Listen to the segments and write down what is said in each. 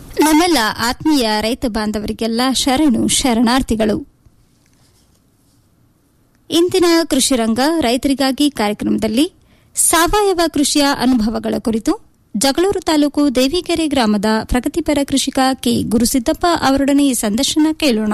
ನಮ್ಮೆಲ್ಲ ಆತ್ಮೀಯ ರೈತ ಬಾಂಧವರಿಗೆಲ್ಲ ಶರಣು ಶರಣಾರ್ಥಿಗಳು ಇಂದಿನ ಕೃಷಿ ರಂಗ ರೈತರಿಗಾಗಿ ಕಾರ್ಯಕ್ರಮದಲ್ಲಿ ಸಾವಯವ ಕೃಷಿಯ ಅನುಭವಗಳ ಕುರಿತು ಜಗಳೂರು ತಾಲೂಕು ದೇವಿಕೆರೆ ಗ್ರಾಮದ ಪ್ರಗತಿಪರ ಕೃಷಿಕ ಕೆ ಗುರುಸಿದ್ದಪ್ಪ ಅವರೊಡನೆ ಈ ಸಂದರ್ಶನ ಕೇಳೋಣ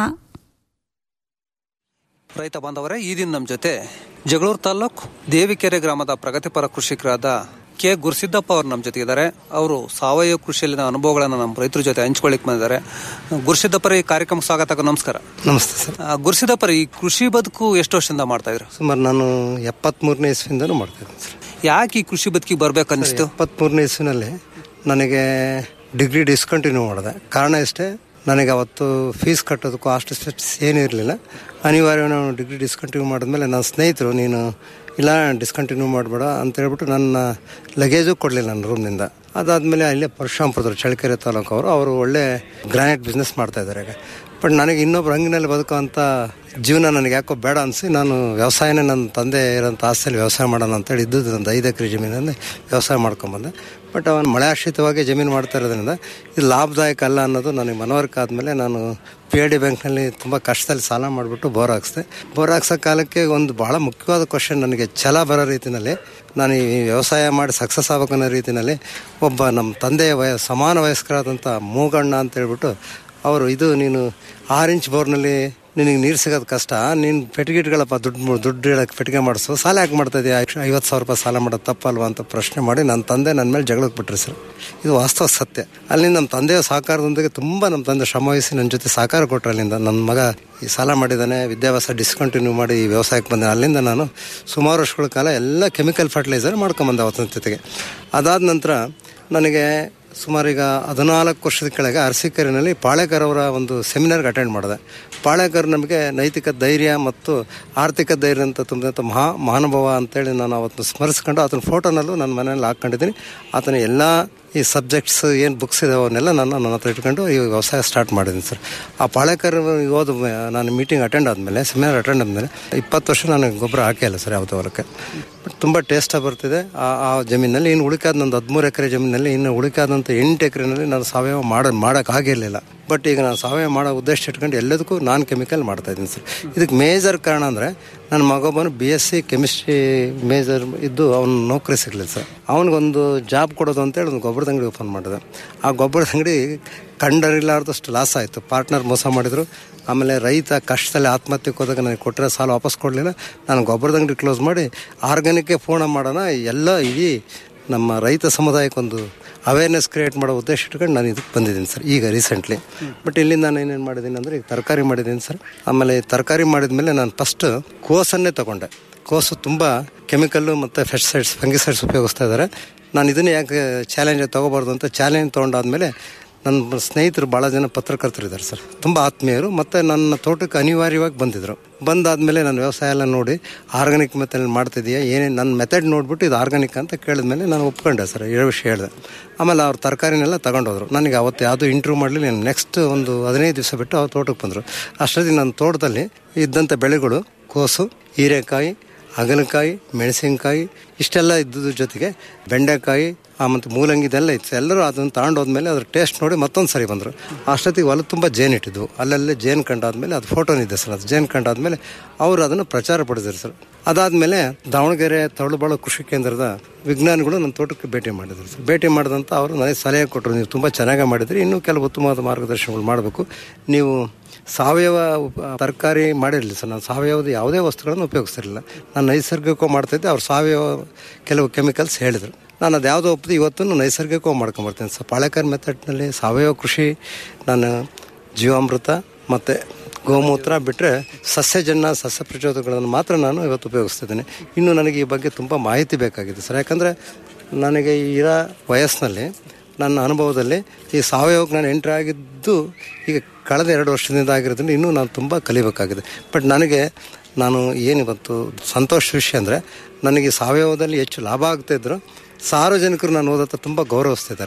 ರೈತ ಬಾಂಧವರೇ ಈ ದಿನ ನಮ್ಮ ಜೊತೆ ಜಗಳೂರು ತಾಲೂಕು ದೇವಿಕೆರೆ ಗ್ರಾಮದ ಪ್ರಗತಿಪರ ಕೃಷಿಕರಾದ ಕೆ ಗುರುಸಿದ್ದಪ್ಪ ಅವರು ನಮ್ಮ ಜೊತೆ ಇದ್ದಾರೆ ಅವರು ಸಾವಯವ ಕೃಷಿಯಲ್ಲಿನ ಅನುಭವಗಳನ್ನು ನಮ್ಮ ರೈತರ ಜೊತೆ ಹಂಚ್ಕೊಳ್ಳಿಕ್ ಬಂದಿದ್ದಾರೆ ಗುರುಸಿದ್ದಪ್ಪರ ಈ ಕಾರ್ಯಕ್ರಮಕ್ಕೆ ಸ್ವಾಗತ ನಮಸ್ಕಾರ ನಮಸ್ತೆ ಸರ್ ಆ, ಗುರುಸಿದ್ದಪ್ಪರ ಈ ಕೃಷಿ ಬದುಕು ಎಷ್ಟು ವರ್ಷದಿಂದ ಮಾಡ್ತಾ ಇದ್ರು ಸುಮಾರು ನಾನು ಎಪ್ಪತ್ಮೂರನೇ ಇಸ್ವಿಂದನೂ ಮಾಡ್ತಿದ್ದೀನಿ ಸರ್ ಯಾಕೆ ಈ ಕೃಷಿ ಬದುಕಿಗೆ ಬರ್ಬೇಕು ಅನ್ನಿಸ್ತು ಎಪ್ಪತ್ಮೂರನೇ ಇಸ್ವಿನಲ್ಲಿ ನನಗೆ ಡಿಗ್ರಿ ಡಿಸ್ಕಂಟಿನ್ಯೂ ಮಾಡಿದೆ ಕಾರಣ ಇಷ್ಟೇ ನನಗೆ ಅವತ್ತು ಫೀಸ್ ಕಟ್ಟೋದಕ್ಕೂ ಹಾಸ್ಟೆಲ್ ಫೀಸ್ ಏನೂ ಇರಲಿಲ್ಲ ಅನಿವಾರ್ಯ ನಾನು ಡಿಗ್ರಿ ಡಿಸ್ಕಂಟಿನ್ಯೂ ಮಾಡಿದ್ಮೇಲೆ ನನ್ನ ಸ್ನೇಹಿತರು ನೀನು ಇಲ್ಲ ಡಿಸ್ಕಂಟಿನ್ಯೂ ಮಾಡಬೇಡ ಅಂತ ಹೇಳ್ಬಿಟ್ಟು ನನ್ನ ಲಗೇಜು ಕೊಡಲಿಲ್ಲ ನನ್ನ ರೂಮ್ನಿಂದ ಅದಾದಮೇಲೆ ಅಲ್ಲೇ ಪರಶುರಾಮಪುರದವ್ರು ಚಳ್ಳಕೆರೆ ತಾಲೂಕು ಅವರು ಅವರು ಒಳ್ಳೆ ಗ್ರಾನೈಟ್ ಬಿಸ್ನೆಸ್ ಮಾಡ್ತಾ ಇದ್ದಾರೆ ಈಗ ಬಟ್ ನನಗೆ ಇನ್ನೊಬ್ರು ಹಂಗಿನಲ್ಲಿ ಬದುಕುವಂಥ ಜೀವನ ನನಗೆ ಯಾಕೋ ಬೇಡ ಅನಿಸಿ ನಾನು ವ್ಯವಸಾಯನೇ ನನ್ನ ತಂದೆ ಇರೋಂಥ ಆಸ್ತಿಯಲ್ಲಿ ವ್ಯವಸಾಯ ಮಾಡೋಣ ಅಂತೇಳಿ ಇದ್ದದ್ದು ಒಂದು ಐದು ಎಕರೆ ಜಮೀನಲ್ಲಿ ವ್ಯವಸಾಯ ಮಾಡ್ಕೊಂಬಂದೆ ಬಟ್ ಅವನು ಮಳೆ ಆಶ್ರಿತವಾಗಿ ಜಮೀನು ಮಾಡ್ತಾ ಇರೋದ್ರಿಂದ ಇದು ಲಾಭದಾಯಕ ಅಲ್ಲ ಅನ್ನೋದು ನನಗೆ ಮನವರಿಕೆ ಆದಮೇಲೆ ನಾನು ಪಿ ಎ ಡಿ ಬ್ಯಾಂಕ್ನಲ್ಲಿ ತುಂಬ ಕಷ್ಟದಲ್ಲಿ ಸಾಲ ಮಾಡಿಬಿಟ್ಟು ಬೋರ್ ಹಾಕ್ಸಿದೆ ಬೋರ್ ಹಾಕ್ಸೋ ಕಾಲಕ್ಕೆ ಒಂದು ಭಾಳ ಮುಖ್ಯವಾದ ಕ್ವಶನ್ ನನಗೆ ಛಲ ಬರೋ ರೀತಿಯಲ್ಲಿ ನಾನು ಈ ವ್ಯವಸಾಯ ಮಾಡಿ ಸಕ್ಸಸ್ ಆಗ್ಬೇಕು ಅನ್ನೋ ರೀತಿಯಲ್ಲಿ ಒಬ್ಬ ನಮ್ಮ ತಂದೆಯ ವಯ ಸಮಾನ ವಯಸ್ಕರಾದಂಥ ಮೂಗಣ್ಣ ಅಂತ ಹೇಳ್ಬಿಟ್ಟು ಅವರು ಇದು ನೀನು ಆರು ಇಂಚ್ ಬೋರ್ನಲ್ಲಿ ನಿನಗೆ ನೀರು ಸಿಗೋದು ಕಷ್ಟ ನೀನು ಪೆಟ್ಟಿಗೆಟ್ಗಳಪ್ಪ ದುಡ್ಡು ದುಡ್ಡು ಇಡಕ್ಕೆ ಪೆಟ್ಟಿಗೆ ಮಾಡಿಸು ಸಾಲ ಯಾಕೆ ಮಾಡ್ತಾ ಇದೆಯಾ ಐವತ್ತು ಸಾವಿರ ರೂಪಾಯಿ ಸಾಲ ಮಾಡೋದು ತಪ್ಪಲ್ವಾ ಅಂತ ಪ್ರಶ್ನೆ ಮಾಡಿ ನನ್ನ ತಂದೆ ನನ್ನ ಮೇಲೆ ಜಗಳಕ್ಕೆ ಬಿಟ್ರಿ ಸರ್ ಇದು ವಾಸ್ತವ ಸತ್ಯ ಅಲ್ಲಿ ನಮ್ಮ ತಂದೆಯ ಸಹಕಾರದೊಂದಿಗೆ ತುಂಬ ನಮ್ಮ ತಂದೆ ಶ್ರಮವಹಿಸಿ ನನ್ನ ಜೊತೆ ಸಹಕಾರ ಕೊಟ್ಟರು ಅಲ್ಲಿಂದ ನನ್ನ ಮಗ ಈ ಸಾಲ ಮಾಡಿದ್ದಾನೆ ವಿದ್ಯಾಭ್ಯಾಸ ಡಿಸ್ಕಂಟಿನ್ಯೂ ಮಾಡಿ ಈ ವ್ಯವಸಾಯಕ್ಕೆ ಬಂದೆ ಅಲ್ಲಿಂದ ನಾನು ಸುಮಾರು ವರ್ಷಗಳ ಕಾಲ ಎಲ್ಲ ಕೆಮಿಕಲ್ ಫರ್ಟಿಲೈಸರ್ ಮಾಡ್ಕೊಂಬಂದೆ ಅವತ್ತಿನ ಜೊತೆಗೆ ಅದಾದ ನಂತರ ನನಗೆ ಸುಮಾರು ಈಗ ಹದಿನಾಲ್ಕು ವರ್ಷದ ಕೆಳಗೆ ಅರಸೀಕೆರೆಯಲ್ಲಿ ಪಾಳೇಕರ್ ಅವರ ಒಂದು ಸೆಮಿನಾರ್ಗೆ ಅಟೆಂಡ್ ಮಾಡಿದೆ ಪಾಳೇಕರ್ ನಮಗೆ ನೈತಿಕ ಧೈರ್ಯ ಮತ್ತು ಆರ್ಥಿಕ ಧೈರ್ಯ ಅಂತ ತುಂಬಿದಂಥ ಮಹಾ ಮಹಾನುಭವ ಅಂತೇಳಿ ನಾನು ಅವತ್ತು ಸ್ಮರಿಸ್ಕೊಂಡು ಆತನ ಫೋಟೋನಲ್ಲೂ ನನ್ನ ಮನೆಯಲ್ಲಿ ಹಾಕ್ಕೊಂಡಿದ್ದೀನಿ ಆತನ ಎಲ್ಲ ಈ ಸಬ್ಜೆಕ್ಟ್ಸ್ ಏನು ಬುಕ್ಸ್ ಇದಾವೆ ಅವನ್ನೆಲ್ಲ ನಾನು ನನ್ನ ಹತ್ರ ಇಟ್ಕೊಂಡು ಈ ವ್ಯವಸಾಯ ಸ್ಟಾರ್ಟ್ ಮಾಡಿದ್ದೀನಿ ಸರ್ ಆ ಪಾಳೇಕರ್ ಹೋದ ಮೇ- ನಾನು ಮೀಟಿಂಗ್ ಅಟೆಂಡ್ ಆದಮೇಲೆ ಸೆಮಿನಾರ್ ಅಟೆಂಡ್ ಆದಮೇಲೆ ಇಪ್ಪತ್ತು ವರ್ಷ ನಾನು ಗೊಬ್ಬರ ಹಾಕಿಲ್ಲ ಸರ್ ಯಾವುದೇ ಹೊಲಕ್ಕೆ ಬಟ್ ತುಂಬ ಟೇಸ್ಟಾಗಿ ಬರ್ತಿದೆ ಆ ಆ ಜಮೀನಲ್ಲಿ ಇನ್ನು ಉಳಿಕಾದ ನಂದು ಹದಿಮೂರು ಎಕರೆ ಜಮೀನಲ್ಲಿ ಇನ್ನು ಉಳಿಕಾದಂಥ ಎಂಟು ಎಕರೆನಲ್ಲಿ ನಾನು ಸಾವಯವ ಮಾಡ ಮಾಡೋಕ್ಕಾಗಿರಲಿಲ್ಲ ಬಟ್ ಈಗ ನಾನು ಸಾವಯವ ಮಾಡೋ ಉದ್ದೇಶ ಇಟ್ಕೊಂಡು ಎಲ್ಲದಕ್ಕೂ ನಾನ್ ಕೆಮಿಕಲ್ ಮಾಡ್ತಾ ಇದ್ದೀನಿ ಸರ್ ಇದಕ್ಕೆ ಮೇಜರ್ ಕಾರಣ ಅಂದರೆ ನನ್ನ ಮಗೊಬ್ಬನು B S C chemistry major ಇದ್ದು ಅವ್ನು ನೌಕರಿ ಸಿಗಲಿಲ್ಲ ಸರ್ ಅವನಿಗೊಂದು ಜಾಬ್ ಕೊಡೋದು ಅಂತೇಳಿ ಒಂದು ಗೊಬ್ಬರದ ಅಂಗಡಿ ಓಪನ್ ಮಾಡಿದೆ ಆ ಗೊಬ್ಬರದ ಅಂಗಡಿ ಕಂಡರಿಲಾರ್ದಷ್ಟು ಲಾಸ್ ಆಯಿತು ಪಾರ್ಟ್ನರ್ ಮೋಸ ಮಾಡಿದರು ಆಮೇಲೆ ರೈತ ಕಷ್ಟದಲ್ಲಿ ಆತ್ಮಹತ್ಯೆಗೆ ಹೋದಾಗ ನನಗೆ ಕೊಟ್ಟರೆ ಸಾಲ ವಾಪಸ್ ಕೊಡಲಿಲ್ಲ ನಾನು ಗೊಬ್ಬರದ ಅಂಗಡಿ ಕ್ಲೋಸ್ ಮಾಡಿ ಆರ್ಗ್ಯಾನಿಕ್ಗೆ ಫೋನ್ ಮಾಡೋಣ ಎಲ್ಲ ಇಡೀ ನಮ್ಮ ರೈತ ಸಮುದಾಯಕ್ಕೊಂದು ಅವೇರ್ನೆಸ್ ಕ್ರಿಯೇಟ್ ಮಾಡೋ ಉದ್ದೇಶ ಇಟ್ಕೊಂಡು ನಾನು ಇದಕ್ಕೆ ಬಂದಿದ್ದೀನಿ ಸರ್ ಈಗ ರೀಸೆಂಟ್ಲಿ ಬಟ್ ಇಲ್ಲಿಂದ ನಾನು ಏನೇನು ಮಾಡಿದ್ದೀನಿ ಅಂದರೆ ಈಗ ತರಕಾರಿ ಮಾಡಿದ್ದೀನಿ ಸರ್ ಆಮೇಲೆ ತರಕಾರಿ ಮಾಡಿದ್ಮೇಲೆ ನಾನು ಫಸ್ಟ್ ಕೋಸನ್ನೇ ತಗೊಂಡೆ ಕೋಸು ತುಂಬ ಕೆಮಿಕಲ್ಲು ಮತ್ತು ಫೆಸ್ಟಿಸೈಡ್ಸ್ ಫಂಗಿಸೈಡ್ಸ್ ಉಪಯೋಗಿಸ್ತಾ ಇದ್ದಾರೆ ನಾನು ಇದನ್ನೇ ಯಾಕೆ ಚಾಲೆಂಜ್ ತೊಗೋಬಾರ್ದು ಅಂತ ಚಾಲೆಂಜ್ ತೊಗೊಂಡಾದ್ಮೇಲೆ ನನ್ನ ಸ್ನೇಹಿತರು ಭಾಳ ಜನ ಪತ್ರಕರ್ತರಿದ್ದಾರೆ ಸರ್ ತುಂಬ ಆತ್ಮೀಯರು ಮತ್ತು ನನ್ನ ತೋಟಕ್ಕೆ ಅನಿವಾರ್ಯವಾಗಿ ಬಂದಿದ್ದರು ಬಂದಾದಮೇಲೆ ನಾನು ವ್ಯವಸಾಯ ಎಲ್ಲ ನೋಡಿ ಆರ್ಗಾನಿಕ್ ಮೆಥಡ್ ಮಾಡ್ತಿದೀಯಾ ಏನೇನು ನನ್ನ ಮೆಥಡ್ ನೋಡ್ಬಿಟ್ಟು ಇದು ಆರ್ಗಾನಿಕ್ ಅಂತ ಕೇಳಿದ್ಮೇಲೆ ನಾನು ಒಪ್ಕೊಂಡೆ ಸರ್ ಏಳು ವಿಷಯ ಹೇಳಿದೆ ಆಮೇಲೆ ಅವ್ರ ತರಕಾರಿನೆಲ್ಲ ತಗೊಂಡೋದ್ರು ನನಗೆ ಅವತ್ತು ಯಾವುದೂ ಇಂಟ್ರ್ಯೂ ಮಾಡಲಿ ನೆಕ್ಸ್ಟ್ ಒಂದು ಹದಿನೈದು ದಿವಸ ಬಿಟ್ಟು ಅವ್ರು ತೋಟಕ್ಕೆ ಬಂದರು ಅಷ್ಟೊತ್ತಿಗೆ ನನ್ನ ತೋಟದಲ್ಲಿ ಇದ್ದಂಥ ಬೆಳೆಗಳು ಕೋಸು ಹೀರೆಕಾಯಿ ಹಾಗಲಕಾಯಿ ಮೆಣಸಿನಕಾಯಿ ಇಷ್ಟೆಲ್ಲ ಇದ್ದದ್ರ ಜೊತೆಗೆ ಬೆಂಡೆಕಾಯಿ ಆ ಮತ್ತು ಮೂಲಂಗಿ ಇದೆಲ್ಲ ಇತ್ತು ಎಲ್ಲರೂ ಅದನ್ನು ತಗೊಂಡೋದ್ಮೇಲೆ ಅದ್ರ ಟೇಸ್ಟ್ ನೋಡಿ ಮತ್ತೊಂದು ಸರಿ ಬಂದರು ಅಷ್ಟೊತ್ತಿಗೆ ಹೊಲ ತುಂಬ ಜೇನು ಇಟ್ಟಿದ್ವು ಅಲ್ಲಲ್ಲೇ ಜೇನು ಕಂಡಾದ್ಮೇಲೆ ಅದು ಫೋಟೋನಿದೆ ಸರ್ ಅದು ಜೇನು ಕಂಡಾದ್ಮೇಲೆ ಅವರು ಅದನ್ನು ಪ್ರಚಾರ ಪಡಿಸಿದ್ರು ಸರ್ ಅದಾದಮೇಲೆ ದಾವಣಗೆರೆ ತವಳುಬಾಳು ಕೃಷಿ ಕೇಂದ್ರದ ವಿಜ್ಞಾನಿಗಳು ನನ್ನ ತೋಟಕ್ಕೆ ಭೇಟಿ ಮಾಡಿದ್ರು ಸರ್ ಭೇಟಿ ಮಾಡಿದಂಥ ಅವರು ನನಗೆ ಸಲಹೆ ಕೊಟ್ಟರು ನೀವು ತುಂಬ ಚೆನ್ನಾಗಿ ಮಾಡಿದ್ರಿ ಇನ್ನೂ ಕೆಲವು ಉತ್ತಮವಾದ ಮಾರ್ಗದರ್ಶನಗಳು ಮಾಡಬೇಕು ನೀವು ಸಾವಯವ ಉಪ- ತರಕಾರಿ ಮಾಡಿರಲಿಲ್ಲ ಸರ್ ನಾನು ಸಾವಯವದ ಯಾವುದೇ ವಸ್ತುಗಳನ್ನು ಉಪಯೋಗಿಸ್ತಿರಲಿಲ್ಲ ನಾನು ನೈಸರ್ಗಿಕವಾಗಿ ಮಾಡ್ತಾಯಿದ್ದೆ ಅವ್ರು ಸಾವಯವ ಕೆಲವು ಕೆಮಿಕಲ್ಸ್ ಹೇಳಿದರು ನಾನು ಅದು ಯಾವುದೋ ಒಪ್ಪದು ಇವತ್ತು ನೈಸರ್ಗಿಕವಾಗಿ ಮಾಡ್ಕೊಂಬರ್ತೀನಿ ಸರ್ ಪಾಳೆಕರ್ ಮೆಥಡ್ನಲ್ಲಿ ಸಾವಯವ ಕೃಷಿ ನಾನು ಜೀವಾಮೃತ ಮತ್ತು ಗೋಮೂತ್ರ ಬಿಟ್ಟರೆ ಸಸ್ಯಜನ್ಯ ಸಸ್ಯ ಪ್ರಚೋದಕಗಳನ್ನು ಮಾತ್ರ ನಾನು ಇವತ್ತು ಉಪಯೋಗಿಸ್ತಿದ್ದೀನಿ ಇನ್ನು ನನಗೆ ಈ ಬಗ್ಗೆ ತುಂಬ ಮಾಹಿತಿ ಬೇಕಾಗಿದೆ ಸರ್ ಯಾಕಂದರೆ ನನಗೆ ಇರೋ ವಯಸ್ಸಿನಲ್ಲಿ ನನ್ನ ಅನುಭವದಲ್ಲಿ ಈ ಸಾವಯವಕ್ಕೆ ನಾನು ಎಂಟ್ರಿ ಆಗಿದ್ದು ಈಗ ಕಳೆದ ಎರಡು ವರ್ಷದಿಂದ ಆಗಿರೋದ್ರಿಂದ ಇನ್ನೂ ನಾನು ತುಂಬ ಕಲಿಬೇಕಾಗಿದೆ ಬಟ್ ನನಗೆ ನಾನು ಏನಿವತ್ತು ಸಂತೋಷ ವಿಷಯ ಅಂದರೆ ನನಗೆ ಸಾವಯವದಲ್ಲಿ ಹೆಚ್ಚು ಲಾಭ ಆಗ್ತಾಯಿದ್ರು ಸಾರ್ವಜನಿಕರು ನಾನು ಓದತ್ತ ತುಂಬ ಗೌರವಿಸ್ತಿದ್ದಾರೆ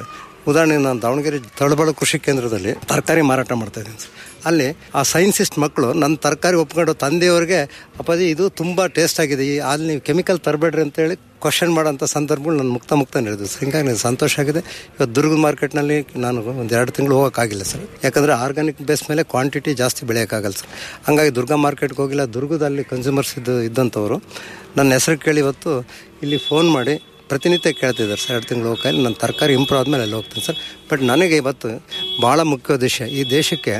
ಉದಾಹರಣೆಗೆ ನಾನು ದಾವಣಗೆರೆ ತಳಬಾಳು ಕೃಷಿ ಕೇಂದ್ರದಲ್ಲಿ ತರಕಾರಿ ಮಾರಾಟ ಮಾಡ್ತಾ ಇದ್ದೀನಿ ಸರ್ ಅಲ್ಲಿ ಆ ಸೈನ್ಸಿಸ್ಟ್ ಮಕ್ಕಳು ನನ್ನ ತರಕಾರಿ ಒಪ್ಕೊಂಡು ತಂದೆಯವ್ರಿಗೆ ಅಪ್ಪಾಜಿ ಇದು ತುಂಬ ಟೇಸ್ಟ್ ಆಗಿದೆ ಈ ಅಲ್ಲಿ ನೀವು ಕೆಮಿಕಲ್ ತರಬೇಡ್ರಿ ಅಂತೇಳಿ ಕ್ವಶನ್ ಮಾಡೋಂಥ ಸಂದರ್ಭಗಳು ನಾನು ಮುಕ್ತ ಮುಕ್ತ ನಡೆದಿದ್ದು ಸರ್ ಹಿಂಗಾಗಿ ನನಗೆ ಸಂತೋಷ ಆಗಿದೆ ಇವತ್ತು ದುರ್ಗದ ಮಾರ್ಕೆಟ್ನಲ್ಲಿ ನಾನು ಒಂದು ಎರಡು ತಿಂಗಳು ಹೋಗೋಕ್ಕಾಗಿಲ್ಲ ಸರ್ ಯಾಕಂದರೆ ಆರ್ಗಾನಿಕ್ ಬೇಸ್ ಮೇಲೆ ಕ್ವಾಂಟಿಟಿ ಜಾಸ್ತಿ ಬೆಳೆಯೋಕ್ಕಾಗಲ್ಲ ಸರ್ ಹಂಗಾಗಿ ದುರ್ಗಾ ಮಾರ್ಕೆಟ್ಗೆ ಹೋಗಿಲ್ಲ ದುರ್ಗದಲ್ಲಿ ಕನ್ಸ್ಯೂಮರ್ಸ್ ಇದ್ದು ಇದ್ದಂಥವ್ರು ನನ್ನ ಹೆಸರು ಕೇಳಿ ಇವತ್ತು ಇಲ್ಲಿ ಫೋನ್ ಮಾಡಿ ಪ್ರತಿನಿತ್ಯ ಕೇಳ್ತಿದ್ದಾರೆ ಸರ್ ಎರಡು ತಿಂಗಳು ಹೋಗಕ್ಕೆ ನನ್ನ ತರಕಾರಿ ಇಂಪ್ರೂವ್ ಆದಮೇಲೆ ಅಲ್ಲಿ ಹೋಗ್ತೀನಿ ಸರ್ ಬಟ್ ನನಗೆ ಇವತ್ತು ಭಾಳ ಮುಖ್ಯ ಉದ್ದೇಶ ಈ ದೇಶಕ್ಕೆ